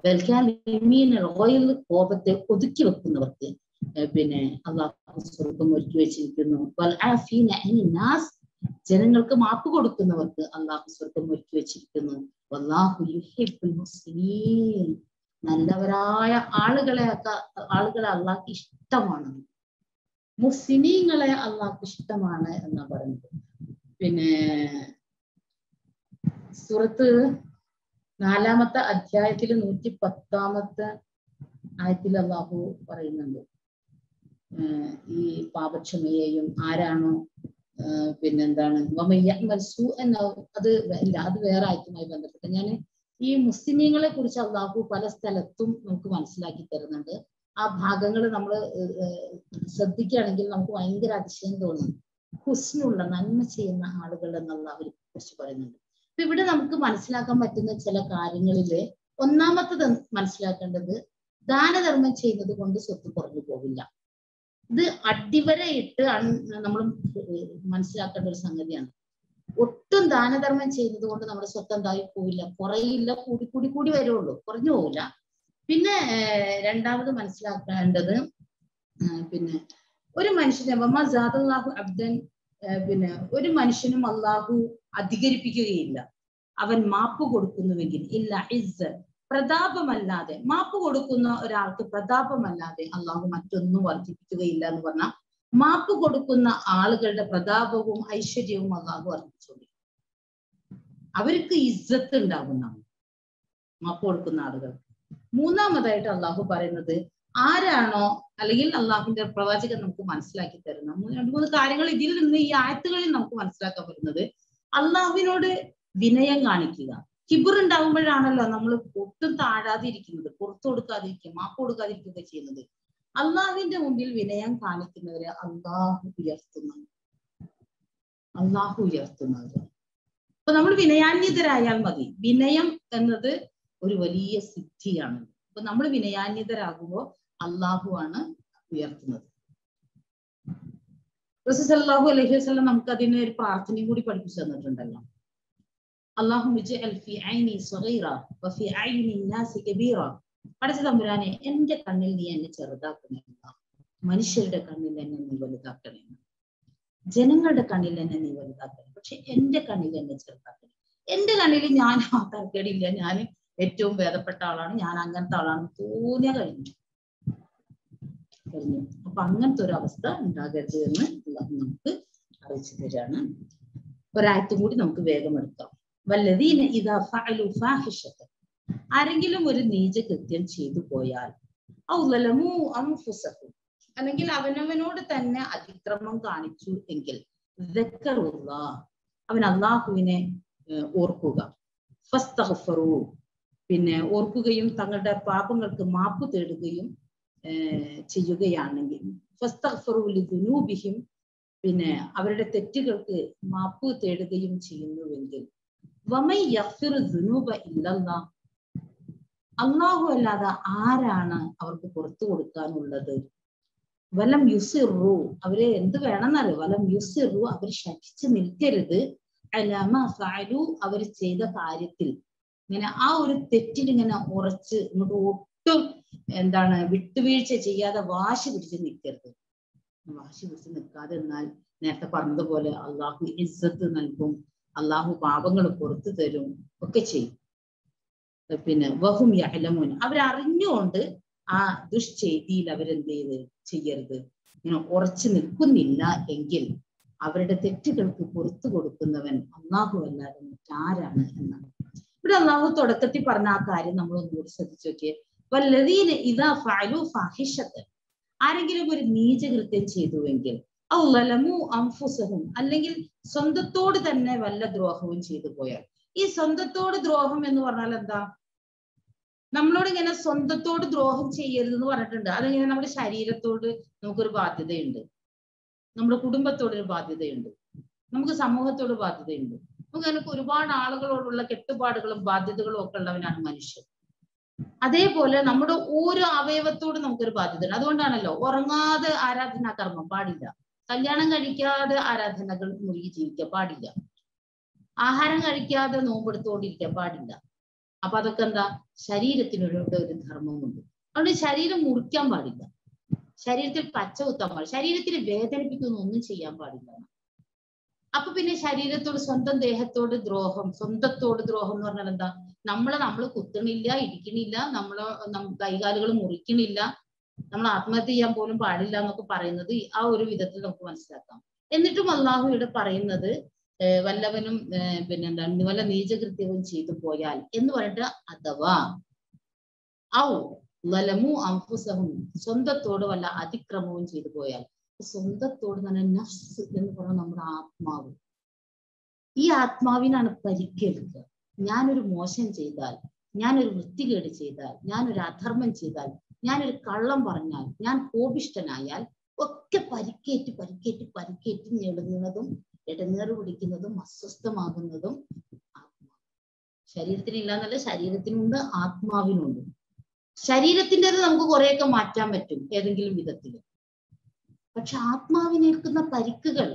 ഓയിൽ കോപത്തെ ഒതുക്കി വെക്കുന്നവർക്ക് പിന്നെ അള്ളാഹു സ്വർഗം ഒരുക്കി വെച്ചിരിക്കുന്നു നാസ് ജനങ്ങൾക്ക് മാപ്പ് കൊടുക്കുന്നവർക്ക് അള്ളാഹു സ്വർഗം ഒരുക്കി വെച്ചിരിക്കുന്നു അള്ളാഹു യുഹിബുൽ മുസ്ലിമീൻ നല്ലവരായ ആളുകളെ ആളുകളെ അള്ളാഹ്ക്ക് ഇഷ്ടമാണ് മുസ്ലിമീങ്ങളെ അള്ളാഹ്ക്ക് ഇഷ്ടമാണ് എന്നാ പറയുന്നത് പിന്നെ സുറത്ത് നാലാമത്തെ അധ്യായത്തിൽ നൂറ്റി പത്താമത്തെ ആയത്തിൽ അള്ളാഹു പറയുന്നുണ്ട് ഈ പാപക്ഷമയെയും ആരാണോ പിന്നെന്താണ് മൽസു എന്ന അത് ഇല്ല അത് വേറെ ആയത്തുമായി ബന്ധപ്പെട്ട് ഞാൻ ഈ മുസ്ലിമീങ്ങളെ കുറിച്ച് അള്ളാഹു പല സ്ഥലത്തും നമുക്ക് മനസ്സിലാക്കി തരുന്നുണ്ട് ആ ഭാഗങ്ങൾ നമ്മൾ ശ്രദ്ധിക്കുകയാണെങ്കിൽ നമുക്ക് ഭയങ്കര അതിശയം തോന്നും ഹുസ്നുള്ള നന്മ ചെയ്യുന്ന ആളുകൾ എന്നുള്ള അവരെ കുറിച്ച് പറയുന്നുണ്ട് അപ്പൊ ഇവിടെ നമുക്ക് മനസ്സിലാക്കാൻ പറ്റുന്ന ചില കാര്യങ്ങളില് ഒന്നാമത്തത് മനസ്സിലാക്കേണ്ടത് ദാനധർമ്മം ചെയ്യുന്നത് കൊണ്ട് സ്വത്ത് കുറഞ്ഞു പോവില്ല ഇത് അടിവരയിട്ട് നമ്മൾ മനസ്സിലാക്കേണ്ട ഒരു സംഗതിയാണ് ഒട്ടും ദാനധർമ്മം ചെയ്യുന്നത് കൊണ്ട് നമ്മുടെ സ്വത്ത് എന്തായി പോവില്ല കുറയില്ല കൂടി കൂടി കൂടി വരുള്ളൂ കുറഞ്ഞു പോവില്ല പിന്നെ രണ്ടാമത് മനസ്സിലാക്കേണ്ടത് പിന്നെ ഒരു മനുഷ്യനെ വമാഹു അബ്ദൻ പിന്നെ ഒരു മനുഷ്യനും അള്ളാഹു അധികരിപ്പിക്കുകയില്ല അവൻ മാപ്പ് കൊടുക്കുന്നുവെങ്കിൽ ഇല്ല ഇസ് പ്രതാപമല്ലാതെ മാപ്പ് കൊടുക്കുന്ന ഒരാൾക്ക് പ്രതാപമല്ലാതെ അള്ളാഹു മറ്റൊന്നും വർദ്ധിപ്പിക്കുകയില്ല എന്ന് പറഞ്ഞാൽ മാപ്പ് കൊടുക്കുന്ന ആളുകളുടെ പ്രതാപവും ഐശ്വര്യവും അള്ളാഹു വർദ്ധിച്ചോളി അവർക്ക് ഇജ്ജത്ത് ഉണ്ടാകുന്നതാണ് മാപ്പ് കൊടുക്കുന്ന ആളുകൾ മൂന്നാമതായിട്ട് അള്ളാഹു പറയുന്നത് ആരാണോ അല്ലെങ്കിൽ അള്ളാഹുവിന്റെ പ്രവാചകൻ നമുക്ക് മനസ്സിലാക്കി തരുന്ന രണ്ട് മൂന്ന് കാര്യങ്ങൾ ഇതിൽ നിന്ന് ഈ ആയത്തുകളിൽ നമുക്ക് മനസ്സിലാക്കാൻ പറ്റുന്നത് അള്ളാഹുവിനോട് വിനയം കാണിക്കുക കിബിർ ഉണ്ടാകുമ്പോഴാണല്ലോ നമ്മൾ ഒട്ടും താഴാതിരിക്കുന്നത് പുറത്തു കൊടുക്കാതിരിക്കുക മാപ്പ് കൊടുക്കാതിരിക്കുക ചെയ്യുന്നത് അള്ളാഹുവിന്റെ മുമ്പിൽ വിനയം കാണിക്കുന്നവരെ അള്ളാഹു ഉയർത്തുന്നു അള്ളാഹു ഉയർത്തുന്നവര് അപ്പൊ നമ്മൾ വിനയാന്വിതരായാൽ മതി വിനയം എന്നത് ഒരു വലിയ സിദ്ധിയാണ് അപ്പൊ നമ്മൾ വിനയാന്വിതരാകുമ്പോൾ അള്ളാഹു ആണ് ഉയർത്തുന്നത് റസൂസല്ലാഹു അലൈഹി വസല്ലം നമുക്ക് അതിന് ഒരു പ്രാർത്ഥനയും കൂടി പഠിപ്പിച്ചു തന്നിട്ടുണ്ടല്ലോ അള്ളാഹു പഠിച്ച തമ്പുരാനെ എന്റെ കണ്ണിൽ നീ എന്നെ ചെറുതാക്കണേ മനുഷ്യരുടെ കണ്ണിൽ എന്നെ നീ വലുതാക്കണേ ജനങ്ങളുടെ കണ്ണിൽ എന്നെ നീ വലുതാക്കണേ പക്ഷെ എന്റെ കണ്ണിൽ എന്നെ ചെറുതാക്കണേ എന്റെ കണ്ണിൽ ഞാൻ ആ തർക്കേടില്ല ഞാൻ ഏറ്റവും ഭേദപ്പെട്ട ആളാണ് ഞാൻ അങ്ങനത്തെ ആളാണ് തോന്നിയ കഴിഞ്ഞു കഴിഞ്ഞു അപ്പൊ അങ്ങനത്തെ ഒരു അവസ്ഥ ഉണ്ടാകരുത് എന്ന് നമുക്ക് അറിയിച്ചു തരാണ് ഒരാഴ്ച കൂടി നമുക്ക് വേഗം എടുക്കാം വല്ലതീന ഇതാ ഫഅലു ഫാഹിഷത്ത് ആരെങ്കിലും ഒരു നീചകൃത്യം ചെയ്തു പോയാൽ ഔലമു അംഫുസഹു അല്ലെങ്കിൽ അവനവനോട് തന്നെ അതിക്രമം കാണിച്ചു എങ്കിൽ അവൻ അള്ളാഹുവിനെ ഓർക്കുക ഫസ്തഹഫറു പിന്നെ ഓർക്കുകയും തങ്ങളുടെ പാപങ്ങൾക്ക് മാപ്പ് തേടുകയും ചെയ്യുകയാണെങ്കിൽ ഫസ്തഹഫറുലിദുനൂബിഹിം പിന്നെ അവരുടെ തെറ്റുകൾക്ക് മാപ്പ് തേടുകയും ചെയ്യുന്നുവെങ്കിൽ വമൈ യഫിർ ദുനൂബ ഇല്ലല്ലാ അള്ളാഹു അല്ലാതെ ആരാണ് അവർക്ക് പുറത്തു കൊടുക്കാനുള്ളത് വലം യുസിറു അവരെ എന്ത് വേണമെന്നറിയോ വലം യുസിറു അവർ ശഠിച്ചു നിൽക്കരുത് അലമ ഫാലു അവർ ചെയ്ത കാര്യത്തിൽ ഇങ്ങനെ ആ ഒരു തെറ്റിന് ഇങ്ങനെ ഉറച്ച് ഇങ്ങോട്ട് ഒട്ടും എന്താണ് വിട്ടുവീഴ്ച ചെയ്യാതെ വാശി പിടിച്ച് നിൽക്കരുത് വാശി പിടിച്ച് നിൽക്കാതെ എന്നാൽ നേരത്തെ പറഞ്ഞതുപോലെ അള്ളാഹു ഇസ്സത്ത് നൽകും അള്ളാഹു പാപങ്ങൾ പുറത്തു തരും ഒക്കെ ചെയ്യും പിന്നെ വഹും യഹലമൂൻ അവരറിഞ്ഞുകൊണ്ട് ആ ദുഷ്ചെയ്തിയിൽ അവരെന്ത് ചെയ്ത് ചെയ്യരുത് ഇങ്ങനെ ഉറച്ചു നിൽക്കുന്നില്ല എങ്കിൽ അവരുടെ തെറ്റുകൾക്ക് പുറത്തു കൊടുക്കുന്നവൻ അള്ളാഹു അല്ലാതെ മറ്റാരാണ് എന്നാണ് ഇവിടെ അള്ളാഹു തുടക്കത്തിൽ പറഞ്ഞ ആ കാര്യം നമ്മൾ ഒന്നുകൂടി ശ്രദ്ധിച്ചു നോക്കിയേ വല്ലതീന ഇതാ ഫാലു ഫാഹിഷത്ത് ആരെങ്കിലും ഒരു നീചകൃത്യം ചെയ്തുവെങ്കിൽ ഔലമു അംഫുസഹും അല്ലെങ്കിൽ സ്വന്തത്തോട് തന്നെ വല്ല ദ്രോഹവും ചെയ്തു പോയാൽ ഈ സ്വന്തത്തോട് ദ്രോഹം എന്ന് പറഞ്ഞാൽ എന്താ നമ്മളോട് ഇങ്ങനെ സ്വന്തത്തോട് ദ്രോഹം ചെയ്യരുത് എന്ന് പറഞ്ഞിട്ടുണ്ട് അതിങ്ങനെ നമ്മുടെ ശരീരത്തോട് നമുക്കൊരു ബാധ്യതയുണ്ട് നമ്മുടെ കുടുംബത്തോട് ഒരു ബാധ്യതയുണ്ട് നമുക്ക് സമൂഹത്തോട് ബാധ്യതയുണ്ട് നമുക്ക് അതിനൊക്കെ ഒരുപാട് ആളുകളോടുള്ള കെട്ടുപാടുകളും ബാധ്യതകളും ഒക്കെ ഉള്ളവനാണ് മനുഷ്യൻ അതേപോലെ നമ്മുടെ ഓരോ അവയവത്തോടും നമുക്കൊരു ബാധ്യതയുണ്ട് അതുകൊണ്ടാണല്ലോ ഉറങ്ങാതെ ആരാധനാ കർമ്മം പാടില്ല കല്യാണം കഴിക്കാതെ ആരാധനകൾ മുഴുകി ജീവിക്കാൻ പാടില്ല ആഹാരം കഴിക്കാതെ നോമ്പെടുത്തുകൊണ്ടിരിക്കാൻ പാടില്ല അപ്പൊ അതൊക്കെ എന്താ ശരീരത്തിനൊരു ഒരു ധർമ്മമുണ്ട് അതുകൊണ്ട് ശരീരം മുറിക്കാൻ പാടില്ല ശരീരത്തിൽ പച്ച കുത്താൻ പാടില്ല ശരീരത്തിന് വേദനിപ്പിക്കുന്ന ഒന്നും ചെയ്യാൻ പാടില്ല അപ്പൊ പിന്നെ ശരീരത്തോട് സ്വന്തം ദേഹത്തോട് ദ്രോഹം സ്വന്തത്തോട് ദ്രോഹം എന്ന് പറഞ്ഞാൽ എന്താ നമ്മളെ നമ്മൾ കുത്തണില്ല ഇടിക്കണില്ല നമ്മളെ കൈകാലുകൾ മുറിക്കണില്ല നമ്മൾ ആത്മഹത്യ ചെയ്യാൻ പോലും പാടില്ല എന്നൊക്കെ പറയുന്നത് ആ ഒരു വിധത്തിൽ നമുക്ക് മനസ്സിലാക്കാം എന്നിട്ടും അള്ളാഹു ഇവിടെ പറയുന്നത് വല്ലവനും പിന്നെന്താണ് വല്ല നീചകൃത്യവും ചെയ്തു പോയാൽ എന്ന് പറഞ്ഞിട്ട് അഥവാ ഔ ലലമു അംഫുസഹും സ്വന്തത്തോട് വല്ല അതിക്രമവും ചെയ്തു പോയാൽ സ്വന്തത്തോട് തന്നെ നഫ്സ് എന്ന് പറഞ്ഞ നമ്മുടെ ആത്മാവ് ഈ ആത്മാവിനാണ് പരിക്കേൽക്കുക ഞാനൊരു മോശം ചെയ്താൽ ഞാനൊരു വൃത്തികേട് ചെയ്താൽ ഞാനൊരു അധർമ്മം ചെയ്താൽ ഞാനൊരു കള്ളം പറഞ്ഞാൽ ഞാൻ കോപിഷ്ടനായാൽ ഒക്കെ പരിക്കേറ്റ് പരിക്കേറ്റ് പരിക്കേറ്റ് ഞെടുങ്ങുന്നതും ഇടങ്ങേറ് പിടിക്കുന്നതും അസ്വസ്ഥമാകുന്നതും ആത്മാവ് ശരീരത്തിനില്ല എന്നല്ല ശരീരത്തിനുണ്ട് ആത്മാവിനുണ്ട് ശരീരത്തിൻ്റെത് നമുക്ക് കുറെയൊക്കെ മാറ്റാൻ പറ്റും ഏതെങ്കിലും വിധത്തിൽ പക്ഷെ ആത്മാവിനേൽക്കുന്ന പരിക്കുകൾ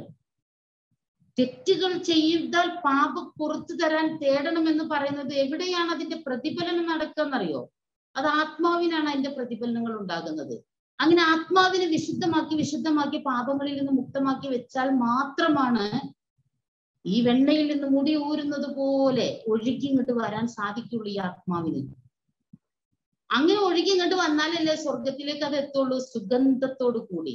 തെറ്റുകൾ ചെയ്താൽ പാപം പുറത്തു തരാൻ തേടണമെന്ന് പറയുന്നത് എവിടെയാണ് അതിന്റെ പ്രതിഫലനം നടക്കുന്നറിയോ അത് ആത്മാവിനാണ് അതിന്റെ പ്രതിഫലനങ്ങൾ ഉണ്ടാകുന്നത് അങ്ങനെ ആത്മാവിനെ വിശുദ്ധമാക്കി വിശുദ്ധമാക്കി പാപങ്ങളിൽ നിന്ന് മുക്തമാക്കി വെച്ചാൽ മാത്രമാണ് ഈ വെണ്ണയിൽ നിന്ന് മുടി ഊരുന്നത് പോലെ ഒഴുകി ഇങ്ങോട്ട് വരാൻ സാധിക്കുള്ളൂ ഈ ആത്മാവിന് അങ്ങനെ ഒഴുകി ഇങ്ങോട്ട് വന്നാലല്ലേ സ്വർഗത്തിലേക്ക് അത് എത്തുള്ളൂ സുഗന്ധത്തോടു കൂടി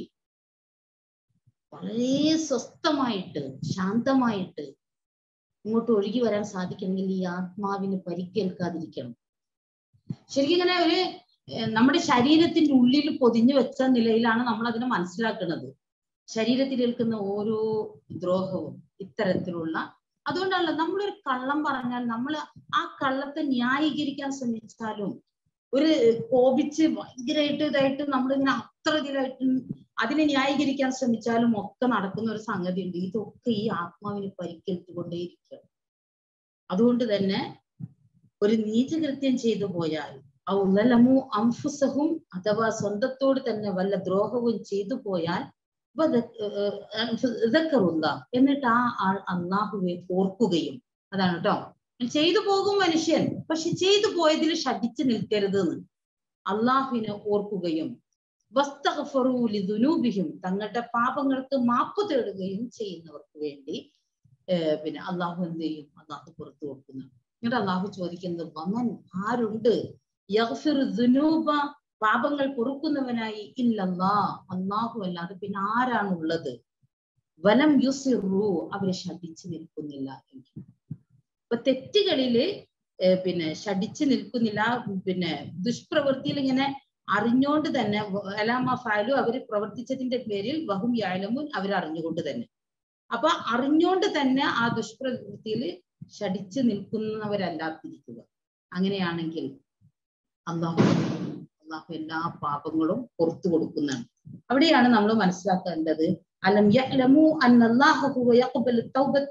വളരെ സ്വസ്ഥമായിട്ട് ശാന്തമായിട്ട് ഇങ്ങോട്ട് ഒഴുകി വരാൻ സാധിക്കണമെങ്കിൽ ഈ ആത്മാവിന് പരിക്കേൽക്കാതിരിക്കണം ശരിക്കും ഇങ്ങനെ ഒരു നമ്മുടെ ശരീരത്തിന്റെ ഉള്ളിൽ പൊതിഞ്ഞു വെച്ച നിലയിലാണ് നമ്മൾ അതിനെ മനസ്സിലാക്കുന്നത് ശരീരത്തിൽ ഏൽക്കുന്ന ഓരോ ദ്രോഹവും ഇത്തരത്തിലുള്ള അതുകൊണ്ടല്ല നമ്മളൊരു കള്ളം പറഞ്ഞാൽ നമ്മൾ ആ കള്ളത്തെ ന്യായീകരിക്കാൻ ശ്രമിച്ചാലും ഒരു കോപിച്ച് ഭയങ്കരമായിട്ട് ഇതായിട്ട് നമ്മളിങ്ങനെ അത്ര ഇതിലായിട്ട് അതിനെ ന്യായീകരിക്കാൻ ശ്രമിച്ചാലും ഒക്കെ നടക്കുന്ന ഒരു സംഗതി ഉണ്ട് ഇതൊക്കെ ഈ ആത്മാവിന് പരിക്കേറ്റുകൊണ്ടേയിരിക്കുക അതുകൊണ്ട് തന്നെ ഒരു നീചകൃത്യം ചെയ്തു പോയാൽ ഔലമു അംഫുസഹും അഥവാ സ്വന്തത്തോട് തന്നെ വല്ല ദ്രോഹവും ചെയ്തു പോയാൽ ഇതൊക്കെറുള്ള എന്നിട്ട് ആ ആൾ അള്ളാഹുവെ ഓർക്കുകയും അതാണ് കേട്ടോ ചെയ്തു പോകും മനുഷ്യൻ പക്ഷെ ചെയ്തു പോയതിൽ ശഠിച്ചു നിൽക്കരുത് എന്ന് അള്ളാഹുവിനെ ഓർക്കുകയും വസ്തഫറൂലിദുനൂബിയും തങ്ങളുടെ പാപങ്ങൾക്ക് മാപ്പ് തേടുകയും ചെയ്യുന്നവർക്ക് വേണ്ടി പിന്നെ അള്ളാഹു എന്ത് ചെയ്യും അള്ളാഹു പുറത്തു കൊടുക്കുന്നു എന്നിട്ട് അള്ളാഹു ചോദിക്കുന്നത് വമൻ ആരുണ്ട് ദുനൂബ പാപങ്ങൾ പൊറുക്കുന്നവനായി ഇല്ലല്ലാ അള്ളാഹു അല്ലാതെ പിന്നെ ആരാണുള്ളത് വലം യുസിറു അവരെ ശഠിച്ചു നിൽക്കുന്നില്ല എങ്കിൽ ഇപ്പൊ തെറ്റുകളില് പിന്നെ ശഠിച്ചു നിൽക്കുന്നില്ല പിന്നെ ദുഷ്പ്രവൃത്തിയിൽ ഇങ്ങനെ അറിഞ്ഞുകൊണ്ട് തന്നെ അലാമ ഫാലു അവർ പ്രവർത്തിച്ചതിന്റെ പേരിൽ വഹും യാലമുൻ അവർ അറിഞ്ഞുകൊണ്ട് തന്നെ അപ്പൊ അറിഞ്ഞുകൊണ്ട് തന്നെ ആ ദുഷ്പ്രവൃത്തിയിൽ ശഠിച്ചു നിൽക്കുന്നവരല്ലാതിരിക്കുക അങ്ങനെയാണെങ്കിൽ അള്ളാഹു അള്ളാഹു എല്ലാ പാപങ്ങളും പുറത്തു കൊടുക്കുന്നതാണ് അവിടെയാണ് നമ്മൾ മനസ്സിലാക്കേണ്ടത് അലം യഅലമു അന്നല്ലാഹു ഹുവ യഖ്ബലു തൗബത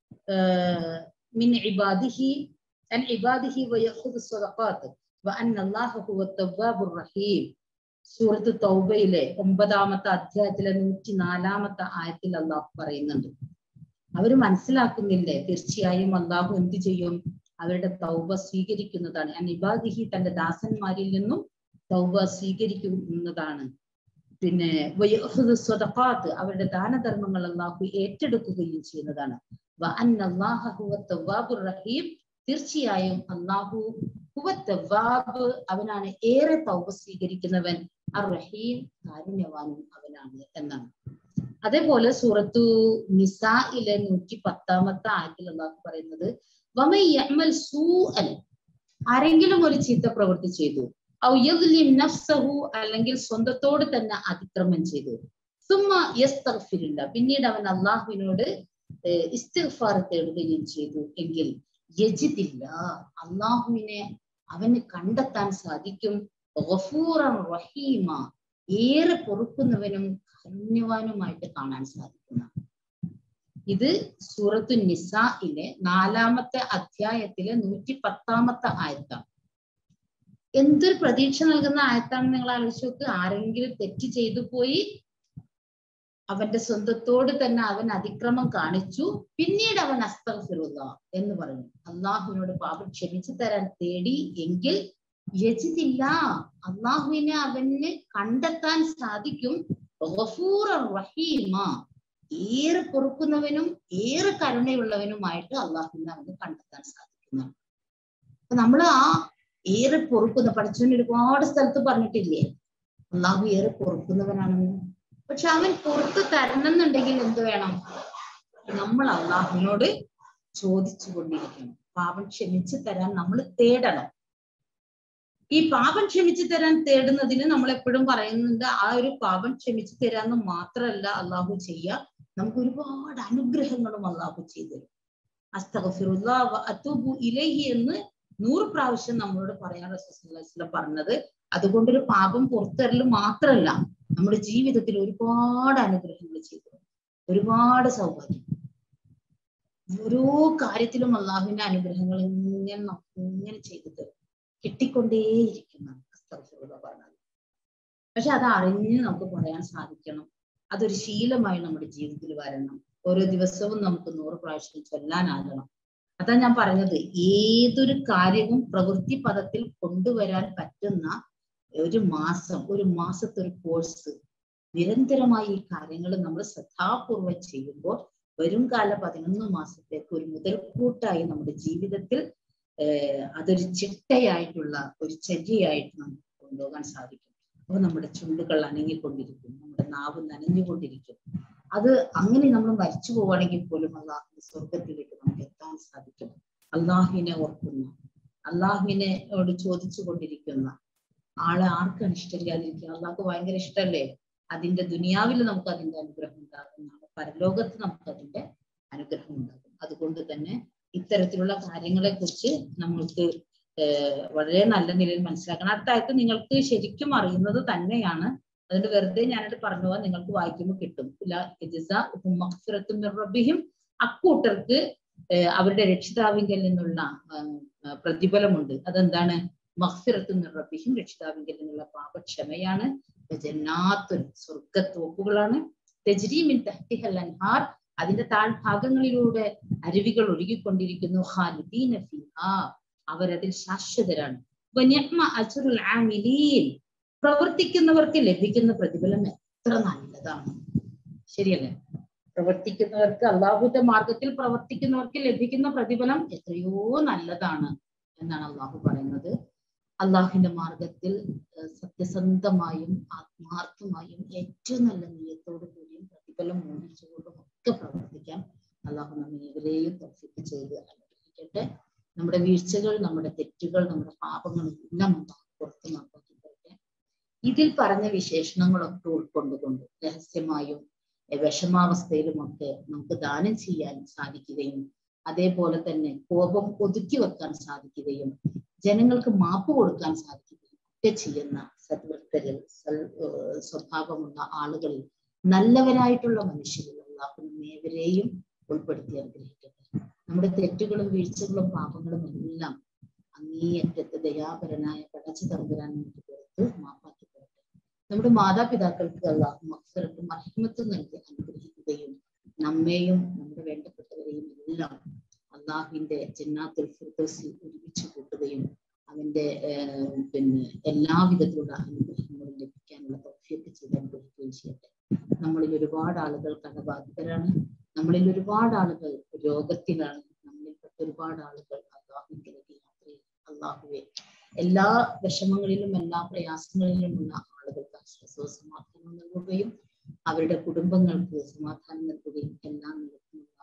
മിൻ ഇബാദിഹി അൻ ഇബാദിഹി വയഖുദു സ്വദഖാത്ത് വഅന്ന അല്ലാഹ ഹുവ തവ്വാബുർ റഹീം സൂറത്ത് തൗബയിലെ ഒമ്പതാമത്തെ അധ്യായത്തിലെ നൂറ്റി നാലാമത്തെ ആയത്തിൽ അള്ളാഹു പറയുന്നുണ്ട് അവര് മനസ്സിലാക്കുന്നില്ലേ തീർച്ചയായും അള്ളാഹു എന്ത് ചെയ്യും അവരുടെ തൗബ സ്വീകരിക്കുന്നതാണ് അനിബാദിഹി തന്റെ ദാസന്മാരിൽ നിന്നും തൗബ സ്വീകരിക്കുന്നതാണ് പിന്നെ സ്വതപ്പാത്ത് അവരുടെ ദാനധർമ്മങ്ങൾ അള്ളാഹു ഏറ്റെടുക്കുകയും ചെയ്യുന്നതാണ് വഅന്ന അല്ലാഹ ഹുവ തവ്വാബുർ റഹീം തീർച്ചയായും അള്ളാഹു ഹുവ തവ്വാബ് അവനാണ് ഏറെ തൗബ സ്വീകരിക്കുന്നവൻ അർ റഹീം കാരുണ്യവാനും അവനാണ് എന്നാണ് അതേപോലെ സൂറത്തു നിസായിലെ നൂറ്റി പത്താമത്തെ ആയത്തിൽ അള്ളാഹു പറയുന്നത് വമൻ യഅമൽ സൂഅൻ ആരെങ്കിലും ഒരു ചീത്ത പ്രവൃത്തി ചെയ്തു ഔ യദ്ലിം നഫ്സഹു അല്ലെങ്കിൽ സ്വന്തത്തോട് തന്നെ അതിക്രമം ചെയ്തു സുമ്മ യസ്തഗ്ഫിരില്ല പിന്നീട് അവൻ അള്ളാഹുവിനോട് ഇസ്തിഗ്ഫാർ തേടുകയും ചെയ്തു എങ്കിൽ യജിദില്ല അള്ളാഹുവിനെ അവന് കണ്ടെത്താൻ സാധിക്കും ഗഫൂറൻ റഹീമ ഏറെ പൊറുക്കുന്നവനും കാരുണ്യവാനുമായിട്ട് കാണാൻ സാധിക്കുന്ന ഇത് സൂറത്തു നിസായിലെ നാലാമത്തെ അധ്യായത്തിലെ നൂറ്റി പത്താമത്തെ ആയത്താണ് എന്തൊരു പ്രതീക്ഷ നൽകുന്ന ആയത്താണെന്ന് നിങ്ങൾ ആലോചിച്ച് നോക്ക് ആരെങ്കിലും തെറ്റ് ചെയ്തു പോയി അവന്റെ സ്വന്തത്തോട് തന്നെ അവൻ അതിക്രമം കാണിച്ചു പിന്നീട് അവൻ അസ്തഫിറുക എന്ന് പറഞ്ഞു അള്ളാഹുവിനോട് പാപം ക്ഷമിച്ചു തരാൻ തേടി എങ്കിൽ യജിതില്ല അള്ളാഹുവിനെ അവന് കണ്ടെത്താൻ സാധിക്കും റഹീമ ഏറെ പൊറുക്കുന്നവനും ഏറെ കരുണയുള്ളവനുമായിട്ട് അള്ളാഹുവിനെ അവന് കണ്ടെത്താൻ സാധിക്കുന്നതാണ് അപ്പൊ നമ്മൾ ആ ഏറെ പൊറുക്കുന്ന പഠിച്ചവന് ഒരുപാട് സ്ഥലത്ത് പറഞ്ഞിട്ടില്ലേ അള്ളാഹു ഏറെ പൊറുക്കുന്നവനാണെന്ന് പക്ഷെ അവൻ പുറത്ത് തരണം എന്നുണ്ടെങ്കിൽ എന്ത് വേണം നമ്മൾ അള്ളാഹുവിനോട് ചോദിച്ചു കൊണ്ടിരിക്കണം പാപം ക്ഷമിച്ചു തരാൻ നമ്മൾ തേടണം ഈ പാപം ക്ഷമിച്ചു തരാൻ തേടുന്നതിന് നമ്മൾ എപ്പോഴും പറയുന്നുണ്ട് ആ ഒരു പാപം ക്ഷമിച്ചു തരാന്ന് മാത്രമല്ല അള്ളാഹു ചെയ്യുക നമുക്ക് ഒരുപാട് അനുഗ്രഹങ്ങളും അള്ളാഹു ചെയ്തു തരും അസ്തഫിറുല്ലാ ഇലഹി എന്ന് നൂറ് പ്രാവശ്യം നമ്മളോട് പറയാൻ റസൂസ്ലാം പറഞ്ഞത് അതുകൊണ്ടൊരു പാപം പുറത്തരൽ മാത്രമല്ല നമ്മുടെ ജീവിതത്തിൽ ഒരുപാട് അനുഗ്രഹങ്ങൾ ചെയ്തു ഒരുപാട് സൗഭാഗ്യം ഓരോ കാര്യത്തിലും അള്ളാഹുവിന്റെ അനുഗ്രഹങ്ങൾ ഇങ്ങനെ ഇങ്ങനെ ചെയ്തു തരും കിട്ടിക്കൊണ്ടേയിരിക്കുന്നതാണ് പറഞ്ഞത് പക്ഷെ അത് അറിഞ്ഞ് നമുക്ക് പറയാൻ സാധിക്കണം അതൊരു ശീലമായി നമ്മുടെ ജീവിതത്തിൽ വരണം ഓരോ ദിവസവും നമുക്ക് നൂറ് പ്രാവശ്യം ചൊല്ലാനാകണം അതാ ഞാൻ പറഞ്ഞത് ഏതൊരു കാര്യവും പ്രവൃത്തി പദത്തിൽ കൊണ്ടുവരാൻ പറ്റുന്ന ഒരു മാസം ഒരു മാസത്തെ ഒരു കോഴ്സ് നിരന്തരമായി ഈ കാര്യങ്ങൾ നമ്മൾ ശ്രദ്ധാപൂർവം ചെയ്യുമ്പോൾ വരും കാല പതിനൊന്ന് മാസത്തേക്ക് ഒരു മുതൽക്കൂട്ടായി നമ്മുടെ ജീവിതത്തിൽ അതൊരു ചിട്ടയായിട്ടുള്ള ഒരു ചര്യയായിട്ട് നമുക്ക് കൊണ്ടുപോകാൻ സാധിക്കും അപ്പോൾ നമ്മുടെ ചുണ്ടുകൾ അനങ്ങിക്കൊണ്ടിരിക്കും നമ്മുടെ നാവ് നനഞ്ഞുകൊണ്ടിരിക്കും അത് അങ്ങനെ നമ്മൾ മരിച്ചു പോവുകയാണെങ്കിൽ പോലും അള്ളാഹുവിന്റെ സ്വർഗത്തിലേക്ക് നമുക്ക് എത്താൻ സാധിക്കും അള്ളാഹുവിനെ ഓർക്കുന്ന അള്ളാഹുവിനോട് ചോദിച്ചു കൊണ്ടിരിക്കുന്ന ആളെ ആർക്കാണ് ഇഷ്ടമില്ലാതിരിക്കുക അള്ളാഹ്ക്ക് ഭയങ്കര ഇഷ്ടമല്ലേ അതിന്റെ ദുനിയാവിൽ നമുക്ക് അതിന്റെ അനുഗ്രഹം ഉണ്ടാകും നാളെ പരലോകത്ത് നമുക്ക് അതിന്റെ അനുഗ്രഹം ഉണ്ടാകും അതുകൊണ്ട് തന്നെ ഇത്തരത്തിലുള്ള കാര്യങ്ങളെ കുറിച്ച് നമ്മൾക്ക് വളരെ നല്ല നിലയിൽ മനസ്സിലാക്കണം അടുത്ത ആയത്ത് നിങ്ങൾക്ക് ശരിക്കും അറിയുന്നത് തന്നെയാണ് അതുകൊണ്ട് വെറുതെ ഞാനത് പറഞ്ഞു പോവാൻ നിങ്ങൾക്ക് വായിക്കുമ്പോൾ കിട്ടും റബ്ബിഹിം അക്കൂട്ടർക്ക് അവരുടെ രക്ഷിതാവിങ്കൽ നിന്നുള്ള പ്രതിഫലമുണ്ട് അതെന്താണ് മഹ്ഫിറത്തും റബ്ബിഹിം രക്ഷിതാവിങ്കൽ നിന്നുള്ള പാപക്ഷമയാണ് ജന്നാത്തുൽ സ്വർഗത്തോക്കുകളാണ് തെജ്രീമിൻ തഹ്തിഹൽ അൻഹാർ അതിന്റെ താഴ്ഭാഗങ്ങളിലൂടെ അരുവികൾ ഒഴുകിക്കൊണ്ടിരിക്കുന്നു ഖാലിദീന ഫീഹാ അവരതിൽ ശാശ്വതരാണ് അജറുൽ ആമിലീൻ പ്രവർത്തിക്കുന്നവർക്ക് ലഭിക്കുന്ന പ്രതിഫലം എത്ര നല്ലതാണ് ശരിയല്ലേ പ്രവർത്തിക്കുന്നവർക്ക് അള്ളാഹുവിന്റെ മാർഗത്തിൽ പ്രവർത്തിക്കുന്നവർക്ക് ലഭിക്കുന്ന പ്രതിഫലം എത്രയോ നല്ലതാണ് എന്നാണ് അള്ളാഹു പറയുന്നത് അള്ളാഹുവിന്റെ മാർഗത്തിൽ സത്യസന്ധമായും ആത്മാർത്ഥമായും ഏറ്റവും നല്ല നീയത്തോടു കൂടിയും പ്രതിഫലം മോഹിച്ചുകൊണ്ടും ഒക്കെ പ്രവർത്തിക്കാൻ അള്ളാഹു നമ്മെ ഇവരെയും തൗഫീഖ് ചെയ്ത് അനുഗ്രഹിക്കട്ടെ നമ്മുടെ വീഴ്ചകൾ നമ്മുടെ തെറ്റുകൾ നമ്മുടെ പാപങ്ങൾ എല്ലാം പുറത്തു നോക്കി തരട്ടെ ഇതിൽ പറഞ്ഞ വിശേഷണങ്ങളൊക്കെ ഉൾക്കൊണ്ടുകൊണ്ട് രഹസ്യമായും വിഷമാവസ്ഥയിലുമൊക്കെ നമുക്ക് ദാനം ചെയ്യാൻ സാധിക്കുകയും അതേപോലെ തന്നെ കോപം ഒതുക്കി വെക്കാൻ സാധിക്കുകയും ജനങ്ങൾക്ക് മാപ്പ് കൊടുക്കാൻ സാധിക്കുകയും ഒക്കെ ചെയ്യുന്ന സദ്വൃത്തരിൽ സ്വഭാവമുള്ള ആളുകളിൽ നല്ലവരായിട്ടുള്ള മനുഷ്യരിൽ അള്ളാഹു ഏവരെയും ഉൾപ്പെടുത്തി അനുഗ്രഹിക്കട്ടെ നമ്മുടെ തെറ്റുകളും വീഴ്ചകളും പാപങ്ങളും എല്ലാം അങ്ങേയറ്റത്ത് ദയാപരനായ പടച്ചു തമ്പുരാൻ നമുക്ക് പുറത്ത് മാപ്പാക്കി തരട്ടെ നമ്മുടെ മാതാപിതാക്കൾക്ക് അള്ളാഹു മക്സറത്തും മഹിമത്തും നൽകി അനുഗ്രഹിക്കുകയും നമ്മെയും നമ്മുടെ വേണ്ടപ്പെട്ടവരെയും എല്ലാം അള്ളാഹുവിന്റെ ജന്നാത്തുൽ ഫിർദൗസിൽ ഒരുമിച്ച് കൂട്ടുകയും അവന്റെ പിന്നെ എല്ലാവിധത്തിലുള്ള അനുഗ്രഹങ്ങളും ലഭിക്കാനുള്ള തൗഫീഖ് ചെയ്ത് അനുഗ്രഹിക്കുകയും ചെയ്യട്ടെ നമ്മളിൽ ഒരുപാട് ആളുകൾ കടബാധിതരാണ് നമ്മളിൽ ഒരുപാട് ആളുകൾ രോഗത്തിലാണ് നമ്മളിൽപ്പെട്ട ഒരുപാട് ആളുകൾ അള്ളാഹുവിലേക്ക് യാത്ര ചെയ്യും അള്ളാഹുവെ എല്ലാ വിഷമങ്ങളിലും എല്ലാ പ്രയാസങ്ങളിലുമുള്ള ആളുകൾക്ക് ആശ്വാസവും സമാധാനവും നൽകുകയും അവരുടെ കുടുംബങ്ങൾക്ക് സമാധാനം നൽകുകയും എല്ലാം നിലക്കുമുള്ള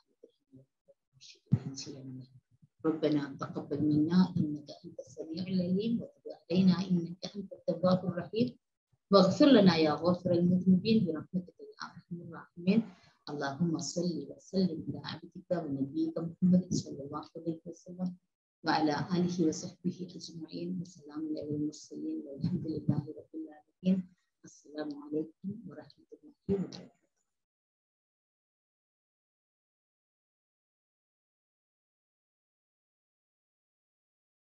ചെയ്യണമേ ربنا تقبل منا انك انت السميع العليم وتب علينا انك انت التواب الرحيم واغفر لنا يا غافر المذنبين برحمتك يا ارحم الراحمين اللهم صل وسلم على عبدك ونبيك محمد صلى الله عليه وسلم وعلى اله وصحبه اجمعين وسلام على المرسلين والحمد لله رب العالمين السلام عليكم